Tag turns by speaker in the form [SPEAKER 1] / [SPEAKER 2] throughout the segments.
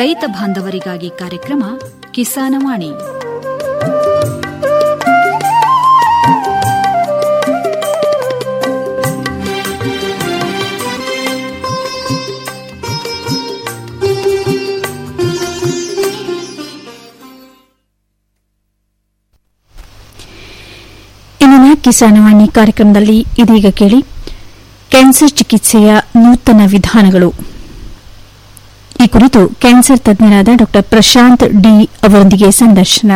[SPEAKER 1] ರೈತ ಬಾಂಧವರಿಗಾಗಿ ಕಾರ್ಯಕ್ರಮ ಕಿಸಾನವಾಣಿ
[SPEAKER 2] ಇಂದಿನ ಕಿಸಾನವಾಣಿ ಕಾರ್ಯಕ್ರಮದಲ್ಲಿ ಇದೀಗ ಕೇಳಿ ಕ್ಯಾನ್ಸರ್ ಚಿಕಿತ್ಸೆಯ ನೂತನ ವಿಧಾನಗಳು ಈ ಕುರಿತು ಕ್ಯಾನ್ಸರ್ ತಜ್ಞರಾದ ಡಾ ಪ್ರಶಾಂತ್ ಡಿ ಅವರೊಂದಿಗೆ ಸಂದರ್ಶನ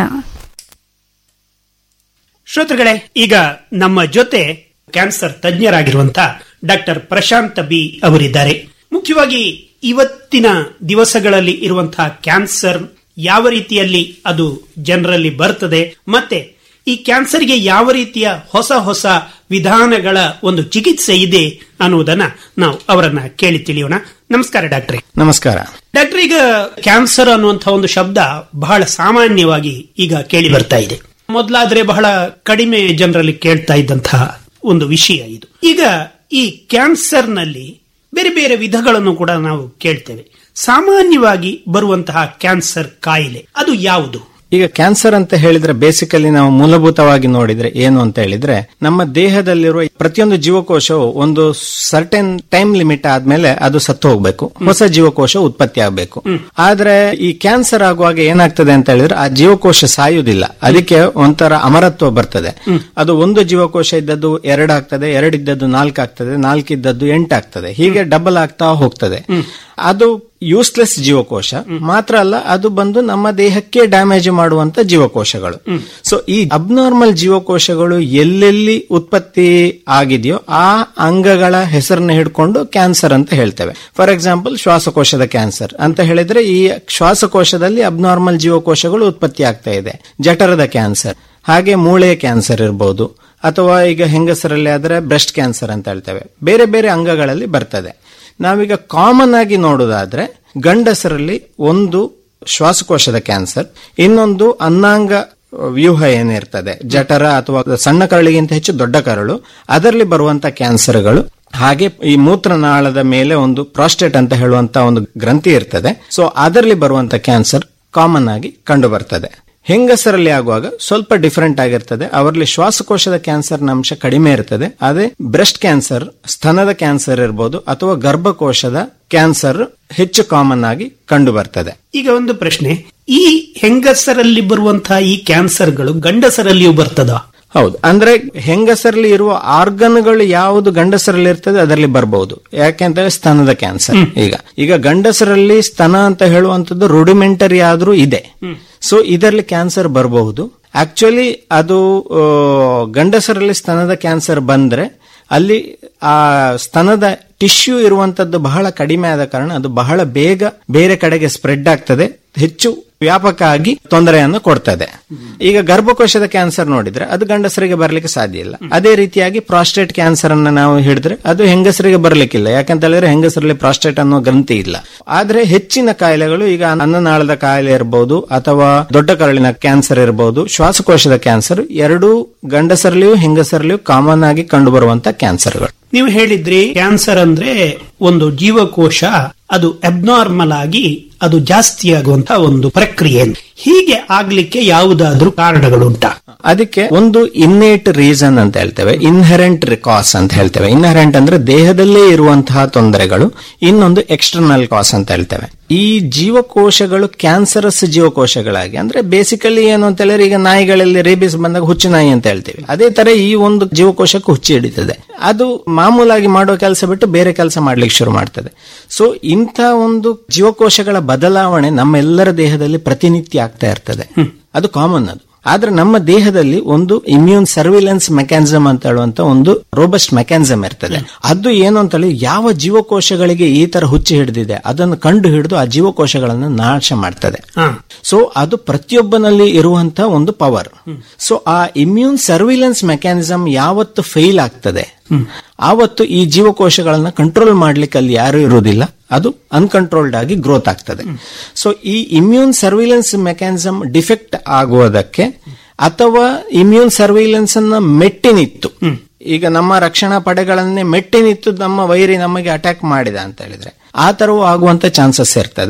[SPEAKER 3] ಶ್ರೋತೃಗಳೇ ಈಗ ನಮ್ಮ ಜೊತೆ ಕ್ಯಾನ್ಸರ್ ತಜ್ಞರಾಗಿರುವಂತಹ ಡಾಕ್ಟರ್ ಪ್ರಶಾಂತ್ ಬಿ ಅವರಿದ್ದಾರೆ ಮುಖ್ಯವಾಗಿ ಇವತ್ತಿನ ದಿವಸಗಳಲ್ಲಿ ಇರುವಂತಹ ಕ್ಯಾನ್ಸರ್ ಯಾವ ರೀತಿಯಲ್ಲಿ ಅದು ಜನರಲ್ಲಿ ಬರ್ತದೆ ಮತ್ತೆ ಈ ಕ್ಯಾನ್ಸರ್ಗೆ ಯಾವ ರೀತಿಯ ಹೊಸ ಹೊಸ ವಿಧಾನಗಳ ಒಂದು ಚಿಕಿತ್ಸೆ ಇದೆ ಅನ್ನುವುದನ್ನ ನಾವು ಅವರನ್ನ ಕೇಳಿ ತಿಳಿಯೋಣ ನಮಸ್ಕಾರ ಡಾಕ್ಟ್ರೆ
[SPEAKER 4] ನಮಸ್ಕಾರ
[SPEAKER 3] ಡಾಕ್ಟರ್ ಈಗ ಕ್ಯಾನ್ಸರ್ ಅನ್ನುವಂತಹ ಒಂದು ಶಬ್ದ ಬಹಳ ಸಾಮಾನ್ಯವಾಗಿ ಈಗ ಕೇಳಿ ಬರ್ತಾ ಇದೆ ಮೊದಲಾದ್ರೆ ಬಹಳ ಕಡಿಮೆ ಜನರಲ್ಲಿ ಕೇಳ್ತಾ ಇದ್ದಂತಹ ಒಂದು ವಿಷಯ ಇದು ಈಗ ಈ ಕ್ಯಾನ್ಸರ್ ನಲ್ಲಿ ಬೇರೆ ಬೇರೆ ವಿಧಗಳನ್ನು ಕೂಡ ನಾವು ಕೇಳ್ತೇವೆ ಸಾಮಾನ್ಯವಾಗಿ ಬರುವಂತಹ ಕ್ಯಾನ್ಸರ್ ಕಾಯಿಲೆ ಅದು ಯಾವುದು
[SPEAKER 4] ಈಗ ಕ್ಯಾನ್ಸರ್ ಅಂತ ಹೇಳಿದ್ರೆ ಬೇಸಿಕಲಿ ನಾವು ಮೂಲಭೂತವಾಗಿ ನೋಡಿದ್ರೆ ಏನು ಅಂತ ಹೇಳಿದ್ರೆ ನಮ್ಮ ದೇಹದಲ್ಲಿರುವ ಪ್ರತಿಯೊಂದು ಜೀವಕೋಶವು ಒಂದು ಸರ್ಟೆನ್ ಟೈಮ್ ಲಿಮಿಟ್ ಆದ್ಮೇಲೆ ಅದು ಸತ್ತು ಹೋಗ್ಬೇಕು ಹೊಸ ಜೀವಕೋಶ ಉತ್ಪತ್ತಿ ಆಗಬೇಕು ಆದ್ರೆ ಈ ಕ್ಯಾನ್ಸರ್ ಆಗುವಾಗ ಏನಾಗ್ತದೆ ಅಂತ ಹೇಳಿದ್ರೆ ಆ ಜೀವಕೋಶ ಸಾಯುವುದಿಲ್ಲ ಅದಕ್ಕೆ ಒಂಥರ ಅಮರತ್ವ ಬರ್ತದೆ ಅದು ಒಂದು ಜೀವಕೋಶ ಇದ್ದದ್ದು ಎರಡಾಗ್ತದೆ ಎರಡಿದ್ದದ್ದು ನಾಲ್ಕು ಆಗ್ತದೆ ನಾಲ್ಕಿದ್ದದ್ದು ಎಂಟಾಗ್ತದೆ ಹೀಗೆ ಡಬಲ್ ಆಗ್ತಾ ಹೋಗ್ತದೆ ಅದು ಯೂಸ್ಲೆಸ್ ಜೀವಕೋಶ ಮಾತ್ರ ಅಲ್ಲ ಅದು ಬಂದು ನಮ್ಮ ದೇಹಕ್ಕೆ ಡ್ಯಾಮೇಜ್ ಮಾಡುವಂತ ಜೀವಕೋಶಗಳು ಸೊ ಈ ಅಬ್ನಾರ್ಮಲ್ ಜೀವಕೋಶಗಳು ಎಲ್ಲೆಲ್ಲಿ ಉತ್ಪತ್ತಿ ಆಗಿದೆಯೋ ಆ ಅಂಗಗಳ ಹೆಸರನ್ನ ಹಿಡ್ಕೊಂಡು ಕ್ಯಾನ್ಸರ್ ಅಂತ ಹೇಳ್ತೇವೆ ಫಾರ್ ಎಕ್ಸಾಂಪಲ್ ಶ್ವಾಸಕೋಶದ ಕ್ಯಾನ್ಸರ್ ಅಂತ ಹೇಳಿದ್ರೆ ಈ ಶ್ವಾಸಕೋಶದಲ್ಲಿ ಅಬ್ನಾರ್ಮಲ್ ಜೀವಕೋಶಗಳು ಉತ್ಪತ್ತಿ ಆಗ್ತಾ ಇದೆ ಜಠರದ ಕ್ಯಾನ್ಸರ್ ಹಾಗೆ ಮೂಳೆಯ ಕ್ಯಾನ್ಸರ್ ಇರಬಹುದು ಅಥವಾ ಈಗ ಹೆಂಗಸರಲ್ಲಿ ಆದ್ರೆ ಬ್ರೆಸ್ಟ್ ಕ್ಯಾನ್ಸರ್ ಅಂತ ಹೇಳ್ತೇವೆ ಬೇರೆ ಬೇರೆ ಅಂಗಗಳಲ್ಲಿ ಬರ್ತದೆ ನಾವೀಗ ಕಾಮನ್ ಆಗಿ ನೋಡೋದಾದ್ರೆ ಗಂಡಸರಲ್ಲಿ ಒಂದು ಶ್ವಾಸಕೋಶದ ಕ್ಯಾನ್ಸರ್ ಇನ್ನೊಂದು ಅನ್ನಾಂಗ ವ್ಯೂಹ ಏನಿರ್ತದೆ ಜಠರ ಅಥವಾ ಸಣ್ಣ ಕರಳಿಗಿಂತ ಹೆಚ್ಚು ದೊಡ್ಡ ಕರಳು ಅದರಲ್ಲಿ ಬರುವಂತ ಕ್ಯಾನ್ಸರ್ಗಳು ಹಾಗೆ ಈ ಮೂತ್ರನಾಳದ ಮೇಲೆ ಒಂದು ಪ್ರಾಸ್ಟೇಟ್ ಅಂತ ಹೇಳುವಂತ ಒಂದು ಗ್ರಂಥಿ ಇರ್ತದೆ ಸೊ ಅದರಲ್ಲಿ ಬರುವಂತ ಕ್ಯಾನ್ಸರ್ ಕಾಮನ್ ಆಗಿ ಕಂಡು ಬರ್ತದೆ ಹೆಂಗಸರಲ್ಲಿ ಆಗುವಾಗ ಸ್ವಲ್ಪ ಡಿಫರೆಂಟ್ ಆಗಿರ್ತದೆ ಅವರಲ್ಲಿ ಶ್ವಾಸಕೋಶದ ಕ್ಯಾನ್ಸರ್ನ ಅಂಶ ಕಡಿಮೆ ಇರ್ತದೆ ಅದೇ ಬ್ರೆಸ್ಟ್ ಕ್ಯಾನ್ಸರ್ ಸ್ತನದ ಕ್ಯಾನ್ಸರ್ ಇರಬಹುದು ಅಥವಾ ಗರ್ಭಕೋಶದ ಕ್ಯಾನ್ಸರ್ ಹೆಚ್ಚು ಕಾಮನ್ ಆಗಿ ಕಂಡು ಬರ್ತದೆ
[SPEAKER 3] ಈಗ ಒಂದು ಪ್ರಶ್ನೆ ಈ ಹೆಂಗಸರಲ್ಲಿ ಬರುವಂತಹ ಈ ಕ್ಯಾನ್ಸರ್ಗಳು ಗಂಡಸರಲ್ಲಿಯೂ ಬರ್ತದ
[SPEAKER 4] ಹೌದು ಅಂದ್ರೆ ಹೆಂಗಸರಲ್ಲಿ ಇರುವ ಆರ್ಗನ್ಗಳು ಯಾವುದು ಗಂಡಸರಲ್ಲಿ ಇರ್ತದೆ ಅದರಲ್ಲಿ ಬರಬಹುದು ಯಾಕೆಂದ್ರೆ ಸ್ತನದ ಕ್ಯಾನ್ಸರ್ ಈಗ ಈಗ ಗಂಡಸರಲ್ಲಿ ಸ್ತನ ಅಂತ ಹೇಳುವಂತದ್ದು ರುಡಿಮೆಂಟರಿ ಆದ್ರೂ ಇದೆ ಸೊ ಇದರಲ್ಲಿ ಕ್ಯಾನ್ಸರ್ ಬರಬಹುದು ಆಕ್ಚುಲಿ ಅದು ಆ, ಗಂಡಸರಲ್ಲಿ ಸ್ತನದ ಕ್ಯಾನ್ಸರ್ ಬಂದ್ರೆ ಅಲ್ಲಿ ಆ ಸ್ತನದ ಟಿಶ್ಯೂ ಇರುವಂತದ್ದು ಬಹಳ ಕಡಿಮೆ ಆದ ಕಾರಣ ಅದು ಬಹಳ ಬೇಗ ಬೇರೆ ಕಡೆಗೆ ಸ್ಪ್ರೆಡ್ ಆಗ್ತದೆ ಹೆಚ್ಚು ವ್ಯಾಪಕ ಆಗಿ ತೊಂದರೆಯನ್ನು ಕೊಡ್ತದೆ ಈಗ ಗರ್ಭಕೋಶದ ಕ್ಯಾನ್ಸರ್ ನೋಡಿದ್ರೆ ಅದು ಗಂಡಸರಿಗೆ ಬರಲಿಕ್ಕೆ ಸಾಧ್ಯ ಇಲ್ಲ ಅದೇ ರೀತಿಯಾಗಿ ಪ್ರಾಸ್ಟೇಟ್ ಕ್ಯಾನ್ಸರ್ ಅನ್ನ ನಾವು ಹಿಡಿದ್ರೆ ಅದು ಹೆಂಗಸರಿಗೆ ಬರಲಿಕ್ಕಿಲ್ಲ ಯಾಕಂತ ಹೇಳಿದ್ರೆ ಹೆಂಗಸರಲ್ಲಿ ಪ್ರಾಸ್ಟೇಟ್ ಅನ್ನೋ ಗ್ರಂಥಿ ಇಲ್ಲ ಆದ್ರೆ ಹೆಚ್ಚಿನ ಕಾಯಿಲೆಗಳು ಈಗ ಅನ್ನನಾಳದ ಕಾಯಿಲೆ ಇರಬಹುದು ಅಥವಾ ದೊಡ್ಡ ಕರಳಿನ ಕ್ಯಾನ್ಸರ್ ಇರಬಹುದು ಶ್ವಾಸಕೋಶದ ಕ್ಯಾನ್ಸರ್ ಎರಡೂ ಗಂಡಸರಲ್ಲಿಯೂ ಹೆಂಗಸರಲ್ಲಿಯೂ ಕಾಮನ್ ಆಗಿ ಕಂಡು ಬರುವಂತ ಕ್ಯಾನ್ಸರ್ಗಳು
[SPEAKER 3] ನೀವು ಹೇಳಿದ್ರಿ ಕ್ಯಾನ್ಸರ್ ಅಂದ್ರೆ ಒಂದು ಜೀವಕೋಶ ಅದು ಅಬ್ನಾರ್ಮಲ್ ಆಗಿ ಅದು ಜಾಸ್ತಿ ಆಗುವಂತಹ ಒಂದು ಪ್ರಕ್ರಿಯೆ ಹೀಗೆ ಆಗ್ಲಿಕ್ಕೆ ಯಾವುದಾದ್ರೂ ಕಾರಣಗಳುಂಟಾ
[SPEAKER 4] ಅದಕ್ಕೆ ಒಂದು ಇನ್ನೇಟ್ ರೀಸನ್ ಅಂತ ಹೇಳ್ತೇವೆ ಇನ್ಹೆರೆಂಟ್ ಕಾಸ್ ಅಂತ ಹೇಳ್ತೇವೆ ಇನ್ಹೆರೆಂಟ್ ಅಂದ್ರೆ ದೇಹದಲ್ಲೇ ಇರುವಂತಹ ತೊಂದರೆಗಳು ಇನ್ನೊಂದು ಎಕ್ಸ್ಟರ್ನಲ್ ಕಾಸ್ ಅಂತ ಹೇಳ್ತೇವೆ ಈ ಜೀವಕೋಶಗಳು ಕ್ಯಾನ್ಸರಸ್ ಜೀವಕೋಶಗಳಾಗಿ ಅಂದ್ರೆ ಬೇಸಿಕಲಿ ಏನು ಅಂತ ಹೇಳಿದ್ರೆ ಈಗ ನಾಯಿಗಳಲ್ಲಿ ರೇಬಿಸ್ ಬಂದಾಗ ಹುಚ್ಚು ನಾಯಿ ಅಂತ ಹೇಳ್ತೀವಿ ಅದೇ ತರ ಈ ಒಂದು ಜೀವಕೋಶಕ್ಕೆ ಹುಚ್ಚಿ ಹಿಡಿತದೆ ಅದು ಮಾಮೂಲಾಗಿ ಮಾಡೋ ಕೆಲಸ ಬಿಟ್ಟು ಬೇರೆ ಕೆಲಸ ಮಾಡ್ಲಿಕ್ಕೆ ಶುರು ಮಾಡ್ತದೆ ಸೊ ಇಂಥ ಒಂದು ಜೀವಕೋಶಗಳ ಬದಲಾವಣೆ ನಮ್ಮೆಲ್ಲರ ದೇಹದಲ್ಲಿ ಪ್ರತಿನಿತ್ಯ ಆಗ್ತಾ ಇರ್ತದೆ ಅದು ಕಾಮನ್ ಅದು ಆದ್ರೆ ನಮ್ಮ ದೇಹದಲ್ಲಿ ಒಂದು ಇಮ್ಯೂನ್ ಸರ್ವಿಲೆನ್ಸ್ ಮೆಕ್ಯಾನಿಸಮ್ ಅಂತ ಹೇಳುವಂತ ಒಂದು ರೋಬಸ್ಟ್ ಮೆಕ್ಯಾನಿಸಮ್ ಇರ್ತದೆ ಅದು ಏನು ಅಂತ ಹೇಳಿ ಯಾವ ಜೀವಕೋಶಗಳಿಗೆ ಈ ತರ ಹುಚ್ಚಿ ಹಿಡಿದಿದೆ ಅದನ್ನು ಕಂಡು ಹಿಡಿದು ಆ ಜೀವಕೋಶಗಳನ್ನು ನಾಶ ಮಾಡ್ತದೆ ಸೊ ಅದು ಪ್ರತಿಯೊಬ್ಬನಲ್ಲಿ ಇರುವಂತ ಒಂದು ಪವರ್ ಸೊ ಆ ಇಮ್ಯೂನ್ ಸರ್ವಿಲೆನ್ಸ್ ಮೆಕ್ಯಾನಿಸಮ್ ಯಾವತ್ತು ಫೇಲ್ ಆಗ್ತದೆ ಆವತ್ತು ಈ ಜೀವಕೋಶಗಳನ್ನ ಕಂಟ್ರೋಲ್ ಮಾಡ್ಲಿಕ್ಕೆ ಅಲ್ಲಿ ಯಾರು ಇರುವುದಿಲ್ಲ ಅದು ಅನ್ಕಂಟ್ರೋಲ್ಡ್ ಆಗಿ ಗ್ರೋತ್ ಆಗ್ತದೆ ಸೊ ಈ ಇಮ್ಯೂನ್ ಸರ್ವಿಲೆನ್ಸ್ ಮೆಕ್ಯಾನಿಸಮ್ ಡಿಫೆಕ್ಟ್ ಆಗುವುದಕ್ಕೆ ಅಥವಾ ಇಮ್ಯೂನ್ ಸರ್ವಿಲೆನ್ಸ್ ಅನ್ನ ಮೆಟ್ಟಿನಿತ್ತು ಈಗ ನಮ್ಮ ರಕ್ಷಣಾ ಪಡೆಗಳನ್ನೇ ಮೆಟ್ಟಿನಿತ್ತು ನಮ್ಮ ವೈರಿ ನಮಗೆ ಅಟ್ಯಾಕ್ ಮಾಡಿದ ಅಂತ ಹೇಳಿದ್ರೆ ಆ ತರವೂ ಆಗುವಂತ ಚಾನ್ಸಸ್ ಇರ್ತದೆ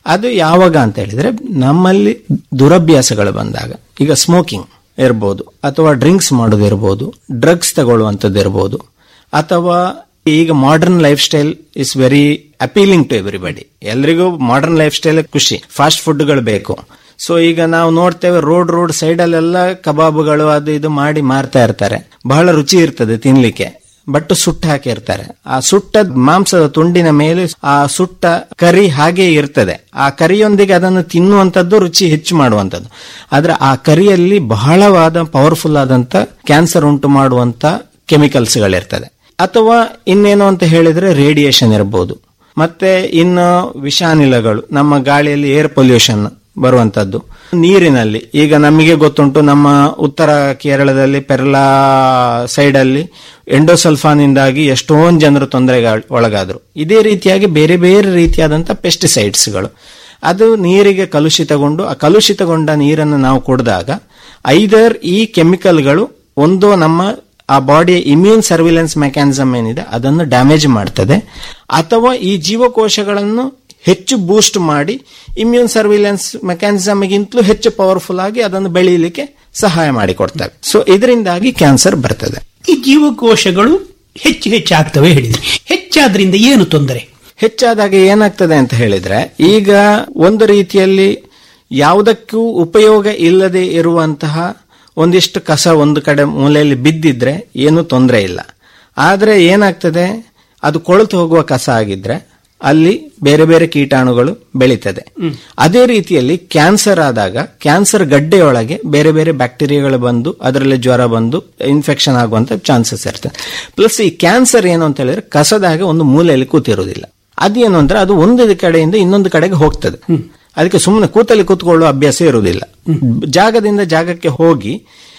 [SPEAKER 4] ಅದು ಯಾವಾಗ ಅಂತ ಹೇಳಿದ್ರೆ ನಮ್ಮಲ್ಲಿ ದುರಭ್ಯಾಸಗಳು ಬಂದಾಗ ಈಗ ಸ್ಮೋಕಿಂಗ್ ಇರ್ಬೋದು ಅಥವಾ ಡ್ರಿಂಕ್ಸ್ ಮಾಡೋದಿರ್ಬೋದು ಡ್ರಗ್ಸ್ ತಗೊಳ್ಳುವಂಥದ್ದು ಇರ್ಬೋದು ಅಥವಾ ಈಗ modern lifestyle is very appealing to everybody ಎಲ್ರಿಗೂ ಮಾಡರ್ನ್ ಲೈಫ್ ಸ್ಟೈಲ್ ಖುಷಿ ಫಾಸ್ಟ್ ಫುಡ್ಗಳು ಬೇಕು ಸೊ ಈಗ ನಾವು ನೋಡ್ತೇವೆ ರೋಡ್ ರೋಡ್ ಸೈಡ್ ಅಲ್ಲೆಲ್ಲ ಕಬಾಬುಗಳು ಅದು ಇದು ಮಾಡಿ ಮಾರ್ತಾ ಇರ್ತಾರೆ ಬಹಳ ರುಚಿ ಇರ್ತದೆ ತಿನ್ಲಿಕ್ಕೆ ಬಟ್ ಸುಟ್ಟ ಹಾಕಿರ್ತಾರೆ ಆ ಸುಟ್ಟ ಮಾಂಸದ ತುಂಡಿನ ಮೇಲೆ ಆ ಸುಟ್ಟ ಕರಿ ಹಾಗೆ ಇರ್ತದೆ ಆ ಕರಿಯೊಂದಿಗೆ ಅದನ್ನು ತಿನ್ನುವಂಥದ್ದು ರುಚಿ ಹೆಚ್ಚು ಮಾಡುವಂಥದ್ದು ಆದ್ರೆ ಆ ಕರಿಯಲ್ಲಿ ಬಹಳವಾದ ಪವರ್ಫುಲ್ ಆದಂತ ಕ್ಯಾನ್ಸರ್ ಉಂಟು ಮಾಡುವಂತ ಕೆಮಿಕಲ್ಸ್ಗಳಿರ್ತದೆ ಅಥವಾ ಇನ್ನೇನು ಅಂತ ಹೇಳಿದ್ರೆ ರೇಡಿಯೇಷನ್ ಇರಬಹುದು ಮತ್ತೆ ಇನ್ನು ವಿಷಾನಿಲಗಳು ನಮ್ಮ ಗಾಳಿಯಲ್ಲಿ ಏರ್ ಪೊಲ್ಯೂಷನ್ ಬರುವಂತದ್ದು ನೀರಿನಲ್ಲಿ ಈಗ ನಮಗೆ ಗೊತ್ತುಂಟು ನಮ್ಮ ಉತ್ತರ ಕೇರಳದಲ್ಲಿ ಪೆರ್ಲಾ ಸೈಡ್ ಅಲ್ಲಿ ಎಂಡೋಸಲ್ಫಾನಿಂದಾಗಿ ಎಷ್ಟೊಂದು ಜನರು ತೊಂದರೆಗೆ ಒಳಗಾದ್ರು ಇದೇ ರೀತಿಯಾಗಿ ಬೇರೆ ಬೇರೆ ರೀತಿಯಾದಂತಹ ಪೆಸ್ಟಿಸೈಡ್ಸ್ಗಳು ಅದು ನೀರಿಗೆ ಕಲುಷಿತಗೊಂಡು ಆ ಕಲುಷಿತಗೊಂಡ ನೀರನ್ನು ನಾವು ಕುಡಿದಾಗ ಐದರ್ ಈ ಕೆಮಿಕಲ್ಗಳು ಒಂದು ನಮ್ಮ ಆ ಬಾಡಿಯ ಇಮ್ಯೂನ್ ಸರ್ವಿಲೆನ್ಸ್ ಮೆಕ್ಯಾನಿಸಮ್ ಏನಿದೆ ಅದನ್ನು ಡ್ಯಾಮೇಜ್ ಮಾಡ್ತದೆ ಅಥವಾ ಈ ಜೀವಕೋಶಗಳನ್ನು ಹೆಚ್ಚು ಬೂಸ್ಟ್ ಮಾಡಿ ಇಮ್ಯೂನ್ ಸರ್ವಿಲೆನ್ಸ್ ಮೆಕ್ಯಾನಿಸಮ್ಗಿಂತಲೂ ಹೆಚ್ಚು ಪವರ್ಫುಲ್ ಆಗಿ ಅದನ್ನು ಬೆಳೀಲಿಕ್ಕೆ ಸಹಾಯ ಮಾಡಿಕೊಡ್ತವೆ ಸೊ ಇದರಿಂದಾಗಿ ಕ್ಯಾನ್ಸರ್ ಬರ್ತದೆ
[SPEAKER 3] ಈ ಜೀವಕೋಶಗಳು ಹೆಚ್ಚು ಹೆಚ್ಚಾಗ್ತವೆ ಹೇಳಿದ್ರಿ ಹೆಚ್ಚಾದ್ರಿಂದ ಏನು ತೊಂದರೆ
[SPEAKER 4] ಹೆಚ್ಚಾದಾಗ ಏನಾಗ್ತದೆ ಅಂತ ಹೇಳಿದ್ರೆ ಈಗ ಒಂದು ರೀತಿಯಲ್ಲಿ ಯಾವುದಕ್ಕೂ ಉಪಯೋಗ ಇಲ್ಲದೆ ಇರುವಂತಹ ಒಂದಿಷ್ಟು ಕಸ ಒಂದು ಕಡೆ ಮೂಲೆಯಲ್ಲಿ ಬಿದ್ದಿದ್ರೆ ಏನು ತೊಂದರೆ ಇಲ್ಲ ಆದ್ರೆ ಏನಾಗ್ತದೆ ಅದು ಕೊಳೆತು ಹೋಗುವ ಕಸ ಆಗಿದ್ರೆ ಅಲ್ಲಿ ಬೇರೆ ಬೇರೆ ಕೀಟಾಣುಗಳು ಬೆಳೀತದೆ ಅದೇ ರೀತಿಯಲ್ಲಿ ಕ್ಯಾನ್ಸರ್ ಆದಾಗ ಕ್ಯಾನ್ಸರ್ ಗಡ್ಡೆಯೊಳಗೆ ಬೇರೆ ಬೇರೆ ಬ್ಯಾಕ್ಟೀರಿಯಾಗಳು ಬಂದು ಅದರಲ್ಲಿ ಜ್ವರ ಬಂದು ಇನ್ಫೆಕ್ಷನ್ ಆಗುವಂತ ಚಾನ್ಸಸ್ ಇರ್ತದೆ ಪ್ಲಸ್ ಈ ಕ್ಯಾನ್ಸರ್ ಏನು ಅಂತ ಹೇಳಿದ್ರೆ ಕಸದಾಗ ಒಂದು ಮೂಲೆಯಲ್ಲಿ ಕೂತಿರುವುದಿಲ್ಲ ಅದೇನು ಅಂದ್ರೆ ಅದು ಒಂದು ಕಡೆಯಿಂದ ಇನ್ನೊಂದು ಕಡೆಗೆ ಹೋಗ್ತದೆ ಅದಕ್ಕೆ ಸುಮ್ಮನೆ ಕೂತಲ್ಲಿ ಕೂತ್ಕೊಳ್ಳುವ ಅಭ್ಯಾಸ ಇರುವುದಿಲ್ಲ ಜಾಗದಿಂದ ಜಾಗಕ್ಕೆ ಹೋಗಿ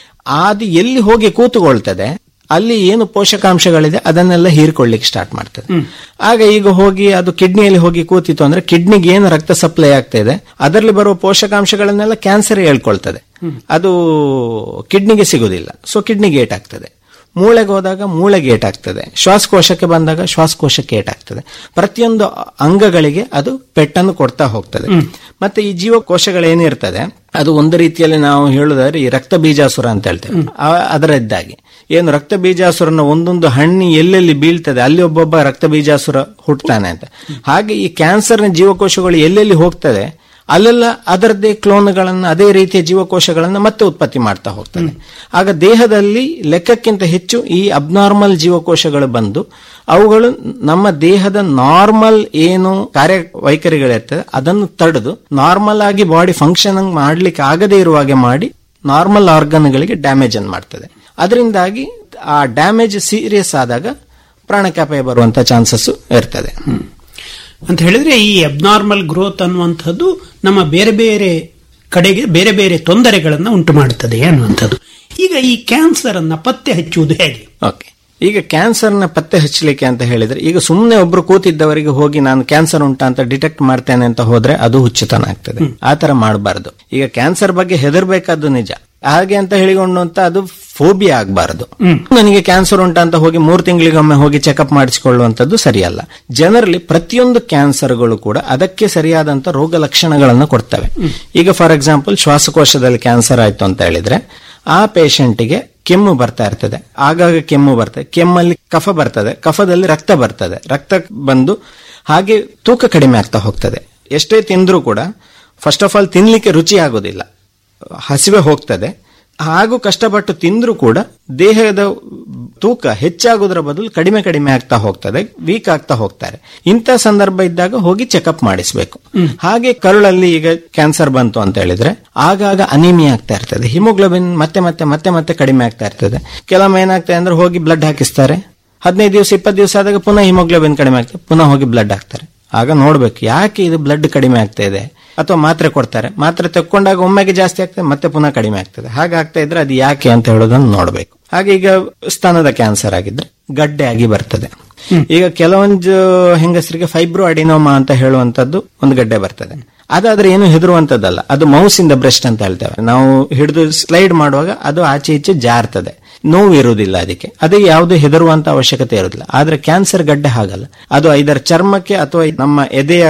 [SPEAKER 4] ಅದು ಎಲ್ಲಿ ಹೋಗಿ ಕೂತುಕೊಳ್ತದೆ ಅಲ್ಲಿ ಏನು ಪೋಷಕಾಂಶಗಳಿದೆ ಅದನ್ನೆಲ್ಲ ಹೀರ್ಕೊಳ್ಳಿಕ್ಕೆ ಸ್ಟಾರ್ಟ್ ಮಾಡ್ತದೆ ಆಗ ಈಗ ಹೋಗಿ ಅದು ಕಿಡ್ನಿಯಲ್ಲಿ ಹೋಗಿ ಕೂತಿತ್ತು ಅಂದ್ರೆ ಕಿಡ್ನಿಗೆ ಏನು ರಕ್ತ ಸಪ್ಲೈ ಆಗ್ತಾ ಇದೆ ಅದರಲ್ಲಿ ಬರುವ ಪೋಷಕಾಂಶಗಳನ್ನೆಲ್ಲ ಕ್ಯಾನ್ಸರ್ ಹೇಳ್ಕೊಳ್ತದೆ ಅದು ಕಿಡ್ನಿಗೆ ಸಿಗುದಿಲ್ಲ ಸೊ ಕಿಡ್ನಿಗೆ ಏಟ್ ಆಗ್ತದೆ ಮೂಳೆಗೆ ಹೋದಾಗ ಮೂಳೆಗೆ ಏಟಾಗ್ತದೆ ಶ್ವಾಸಕೋಶಕ್ಕೆ ಬಂದಾಗ ಶ್ವಾಸಕೋಶಕ್ಕೆ ಏಟಾಗ್ತದೆ ಪ್ರತಿಯೊಂದು ಅಂಗಗಳಿಗೆ ಅದು ಪೆಟ್ಟನ್ನು ಕೊಡ್ತಾ ಹೋಗ್ತದೆ ಮತ್ತೆ ಈ ಜೀವಕೋಶಗಳೇನಿರ್ತದೆ ಅದು ಒಂದು ರೀತಿಯಲ್ಲಿ ನಾವು ಹೇಳುದಾದ್ರೆ ಈ ರಕ್ತ ಬೀಜಾಸುರ ಅಂತ ಹೇಳ್ತೇವೆ ಅದರದ್ದಾಗಿ ಏನು ರಕ್ತ ಬೀಜಾಸುರನ ಒಂದೊಂದು ಹಣ್ಣಿ ಎಲ್ಲೆಲ್ಲಿ ಬೀಳ್ತದೆ ಅಲ್ಲಿ ಒಬ್ಬೊಬ್ಬ ರಕ್ತ ಬೀಜಾಸುರ ಹುಟ್ಟುತ್ತಾನೆ ಅಂತ ಹಾಗೆ ಈ ಕ್ಯಾನ್ಸರ್ನ ಜೀವಕೋಶಗಳು ಎಲ್ಲೆಲ್ಲಿ ಹೋಗ್ತದೆ ಅಲ್ಲೆಲ್ಲ ಅದರದ್ದೇ ಕ್ಲೋನ್ಗಳನ್ನು ಅದೇ ರೀತಿಯ ಜೀವಕೋಶಗಳನ್ನು ಮತ್ತೆ ಉತ್ಪತ್ತಿ ಮಾಡ್ತಾ ಹೋಗ್ತದೆ ಆಗ ದೇಹದಲ್ಲಿ ಲೆಕ್ಕಕ್ಕಿಂತ ಹೆಚ್ಚು ಈ ಅಬ್ನಾರ್ಮಲ್ ಜೀವಕೋಶಗಳು ಬಂದು ಅವುಗಳು ನಮ್ಮ ದೇಹದ ನಾರ್ಮಲ್ ಏನು ಕಾರ್ಯವೈಖರಿಗಳಿರ್ತದೆ ಅದನ್ನು ತಡೆದು ನಾರ್ಮಲ್ ಆಗಿ ಬಾಡಿ ಫಂಕ್ಷನ್ ಮಾಡ್ಲಿಕ್ಕೆ ಆಗದೇ ಇರುವ ಹಾಗೆ ಮಾಡಿ ನಾರ್ಮಲ್ ಆರ್ಗನ್ಗಳಿಗೆ ಡ್ಯಾಮೇಜ್ ಅನ್ನು ಮಾಡ್ತದೆ ಅದರಿಂದಾಗಿ ಆ ಡ್ಯಾಮೇಜ್ ಸೀರಿಯಸ್ ಆದಾಗ ಪ್ರಾಣಕ್ಕಾಪಾಯ ಬರುವಂತ ಚಾನ್ಸಸ್ ಇರ್ತದೆ
[SPEAKER 3] ಅಂತ ಹೇಳಿದ್ರೆ ಈ ಅಬ್ನಾರ್ಮಲ್ ಗ್ರೋತ್ ಅನ್ನುವಂಥದ್ದು ನಮ್ಮ ಬೇರೆ ಬೇರೆ ಕಡೆಗೆ ಬೇರೆ ಬೇರೆ ತೊಂದರೆಗಳನ್ನು ಉಂಟು ಮಾಡುತ್ತದೆ ಅನ್ನುವಂಥದ್ದು ಈಗ ಈ ಕ್ಯಾನ್ಸರ್ ಅನ್ನ ಪತ್ತೆ ಹಚ್ಚುವುದು ಹೇಗೆ
[SPEAKER 4] ಓಕೆ ಈಗ ಕ್ಯಾನ್ಸರ್ನ ಪತ್ತೆ ಹಚ್ಚಲಿಕ್ಕೆ ಅಂತ ಹೇಳಿದ್ರೆ ಈಗ ಸುಮ್ಮನೆ ಒಬ್ರು ಕೂತಿದ್ದವರಿಗೆ ಹೋಗಿ ನಾನು ಕ್ಯಾನ್ಸರ್ ಉಂಟಾ ಅಂತ ಡಿಟೆಕ್ಟ್ ಮಾಡ್ತೇನೆ ಅಂತ ಹೋದ್ರೆ ಅದು ಹುಚ್ಚುತನ ಆಗ್ತದೆ ಆ ತರ ಮಾಡಬಾರದು ಈಗ ಕ್ಯಾನ್ಸರ್ ಬಗ್ಗೆ ಹೆದರ್ಬೇಕಾದ್ದು ನಿಜ ಹಾಗೆ ಅಂತ ಹೇಳಿಕೊಂಡು ಅಂತ ಅದು ಫೋಬಿಯಾ ಆಗಬಾರದು ನನಗೆ ಕ್ಯಾನ್ಸರ್ ಉಂಟಾ ಅಂತ ಹೋಗಿ ಮೂರು ತಿಂಗಳಿಗೊಮ್ಮೆ ಹೋಗಿ ಚೆಕಪ್ ಮಾಡಿಸಿಕೊಳ್ಳುವಂತದ್ದು ಸರಿಯಲ್ಲ ಜನರಲ್ಲಿ ಪ್ರತಿಯೊಂದು ಕ್ಯಾನ್ಸರ್ಗಳು ಕೂಡ ಅದಕ್ಕೆ ಸರಿಯಾದಂತ ರೋಗ ಲಕ್ಷಣಗಳನ್ನು ಕೊಡ್ತವೆ ಈಗ ಫಾರ್ ಎಕ್ಸಾಂಪಲ್ ಶ್ವಾಸಕೋಶದಲ್ಲಿ ಕ್ಯಾನ್ಸರ್ ಆಯ್ತು ಅಂತ ಹೇಳಿದ್ರೆ ಆ ಪೇಷಂಟ್ಗೆ ಕೆಮ್ಮು ಬರ್ತಾ ಇರ್ತದೆ ಆಗಾಗ ಕೆಮ್ಮು ಬರ್ತದೆ ಕೆಮ್ಮಲ್ಲಿ ಕಫ ಬರ್ತದೆ ಕಫದಲ್ಲಿ ರಕ್ತ ಬರ್ತದೆ ರಕ್ತ ಬಂದು ಹಾಗೆ ತೂಕ ಕಡಿಮೆ ಆಗ್ತಾ ಹೋಗ್ತದೆ ಎಷ್ಟೇ ತಿಂದ್ರೂ ಕೂಡ ಫಸ್ಟ್ ಆಫ್ ಆಲ್ ತಿನ್ಲಿಕ್ಕೆ ರುಚಿ ಆಗೋದಿಲ್ಲ ಹಸಿವೆ ಹೋಗ್ತದೆ ಹಾಗೂ ಕಷ್ಟಪಟ್ಟು ತಿಂದ್ರೂ ಕೂಡ ದೇಹದ ತೂಕ ಹೆಚ್ಚಾಗೋದ್ರ ಬದಲು ಕಡಿಮೆ ಕಡಿಮೆ ಆಗ್ತಾ ಹೋಗ್ತದೆ ವೀಕ್ ಆಗ್ತಾ ಹೋಗ್ತಾರೆ ಇಂಥ ಸಂದರ್ಭ ಇದ್ದಾಗ ಹೋಗಿ ಚೆಕಪ್ ಮಾಡಿಸ್ಬೇಕು ಹಾಗೆ ಕರುಳಲ್ಲಿ ಈಗ ಕ್ಯಾನ್ಸರ್ ಬಂತು ಅಂತ ಹೇಳಿದ್ರೆ ಆಗಾಗ ಅನಿಮಿಯಾ ಆಗ್ತಾ ಇರ್ತದೆ ಹಿಮೋಗ್ಲೋಬಿನ್ ಮತ್ತೆ ಮತ್ತೆ ಮತ್ತೆ ಮತ್ತೆ ಕಡಿಮೆ ಆಗ್ತಾ ಇರ್ತದೆ ಕೆಲವೊಮ್ಮೆ ಏನಾಗ್ತದೆ ಅಂದ್ರೆ ಹೋಗಿ ಬ್ಲಡ್ ಹಾಕಿಸ್ತಾರೆ ಹದಿನೈದು ದಿವಸ ಇಪ್ಪತ್ತು ದಿವಸ ಆದಾಗ ಪುನಃ ಹಿಮೋಗ್ಲೋಬಿನ್ ಕಡಿಮೆ ಆಗ್ತದೆ ಪುನಃ ಹೋಗಿ ಬ್ಲಡ್ ಹಾಕ್ತಾರೆ ಆಗ ನೋಡ್ಬೇಕು ಯಾಕೆ ಇದು ಬ್ಲಡ್ ಕಡಿಮೆ ಆಗ್ತಾ ಇದೆ ಅಥವಾ ಮಾತ್ರೆ ಕೊಡ್ತಾರೆ ಮಾತ್ರೆ ತಕ್ಕೊಂಡಾಗ ಒಮ್ಮೆಗೆ ಜಾಸ್ತಿ ಆಗ್ತದೆ ಮತ್ತೆ ಪುನಃ ಕಡಿಮೆ ಆಗ್ತದೆ ಹಾಗೆ ಆಗ್ತಾ ಇದ್ರೆ ಅದು ಯಾಕೆ ಅಂತ ಹೇಳೋದನ್ನು ನೋಡಬೇಕು ಹಾಗೆ ಈಗ ಸ್ತನದ ಕ್ಯಾನ್ಸರ್ ಆಗಿದ್ರೆ ಗಡ್ಡೆ ಆಗಿ ಬರ್ತದೆ ಈಗ ಕೆಲವೊಂದು ಹೆಂಗಸರಿಗೆ ಫೈಬ್ರೋ ಅಡಿನೋಮಾ ಅಂತ ಹೇಳುವಂತದ್ದು ಒಂದು ಗಡ್ಡೆ ಬರ್ತದೆ ಅದಾದ್ರೆ ಏನು ಹೆದರುವಂತದ್ದಲ್ಲ ಅದು ಮೌಸ್ ಇಂದ ಬ್ರೆಸ್ಟ್ ಅಂತ ಹೇಳ್ತೇವೆ ನಾವು ಹಿಡಿದು ಸ್ಲೈಡ್ ಮಾಡುವಾಗ ಅದು ಆಚೆ ಈಚೆ ಜಾರ್ತದೆ ನೋವು ಇರುವುದಿಲ್ಲ ಅದಕ್ಕೆ ಅದಕ್ಕೆ ಯಾವುದೇ ಹೆದರುವಂತ ಅವಶ್ಯಕತೆ ಇರುವುದಿಲ್ಲ ಆದ್ರೆ ಕ್ಯಾನ್ಸರ್ ಗಡ್ಡೆ ಹಾಗಲ್ಲ ಅದು ಐದರ ಚರ್ಮಕ್ಕೆ ಅಥವಾ ನಮ್ಮ ಎದೆಯ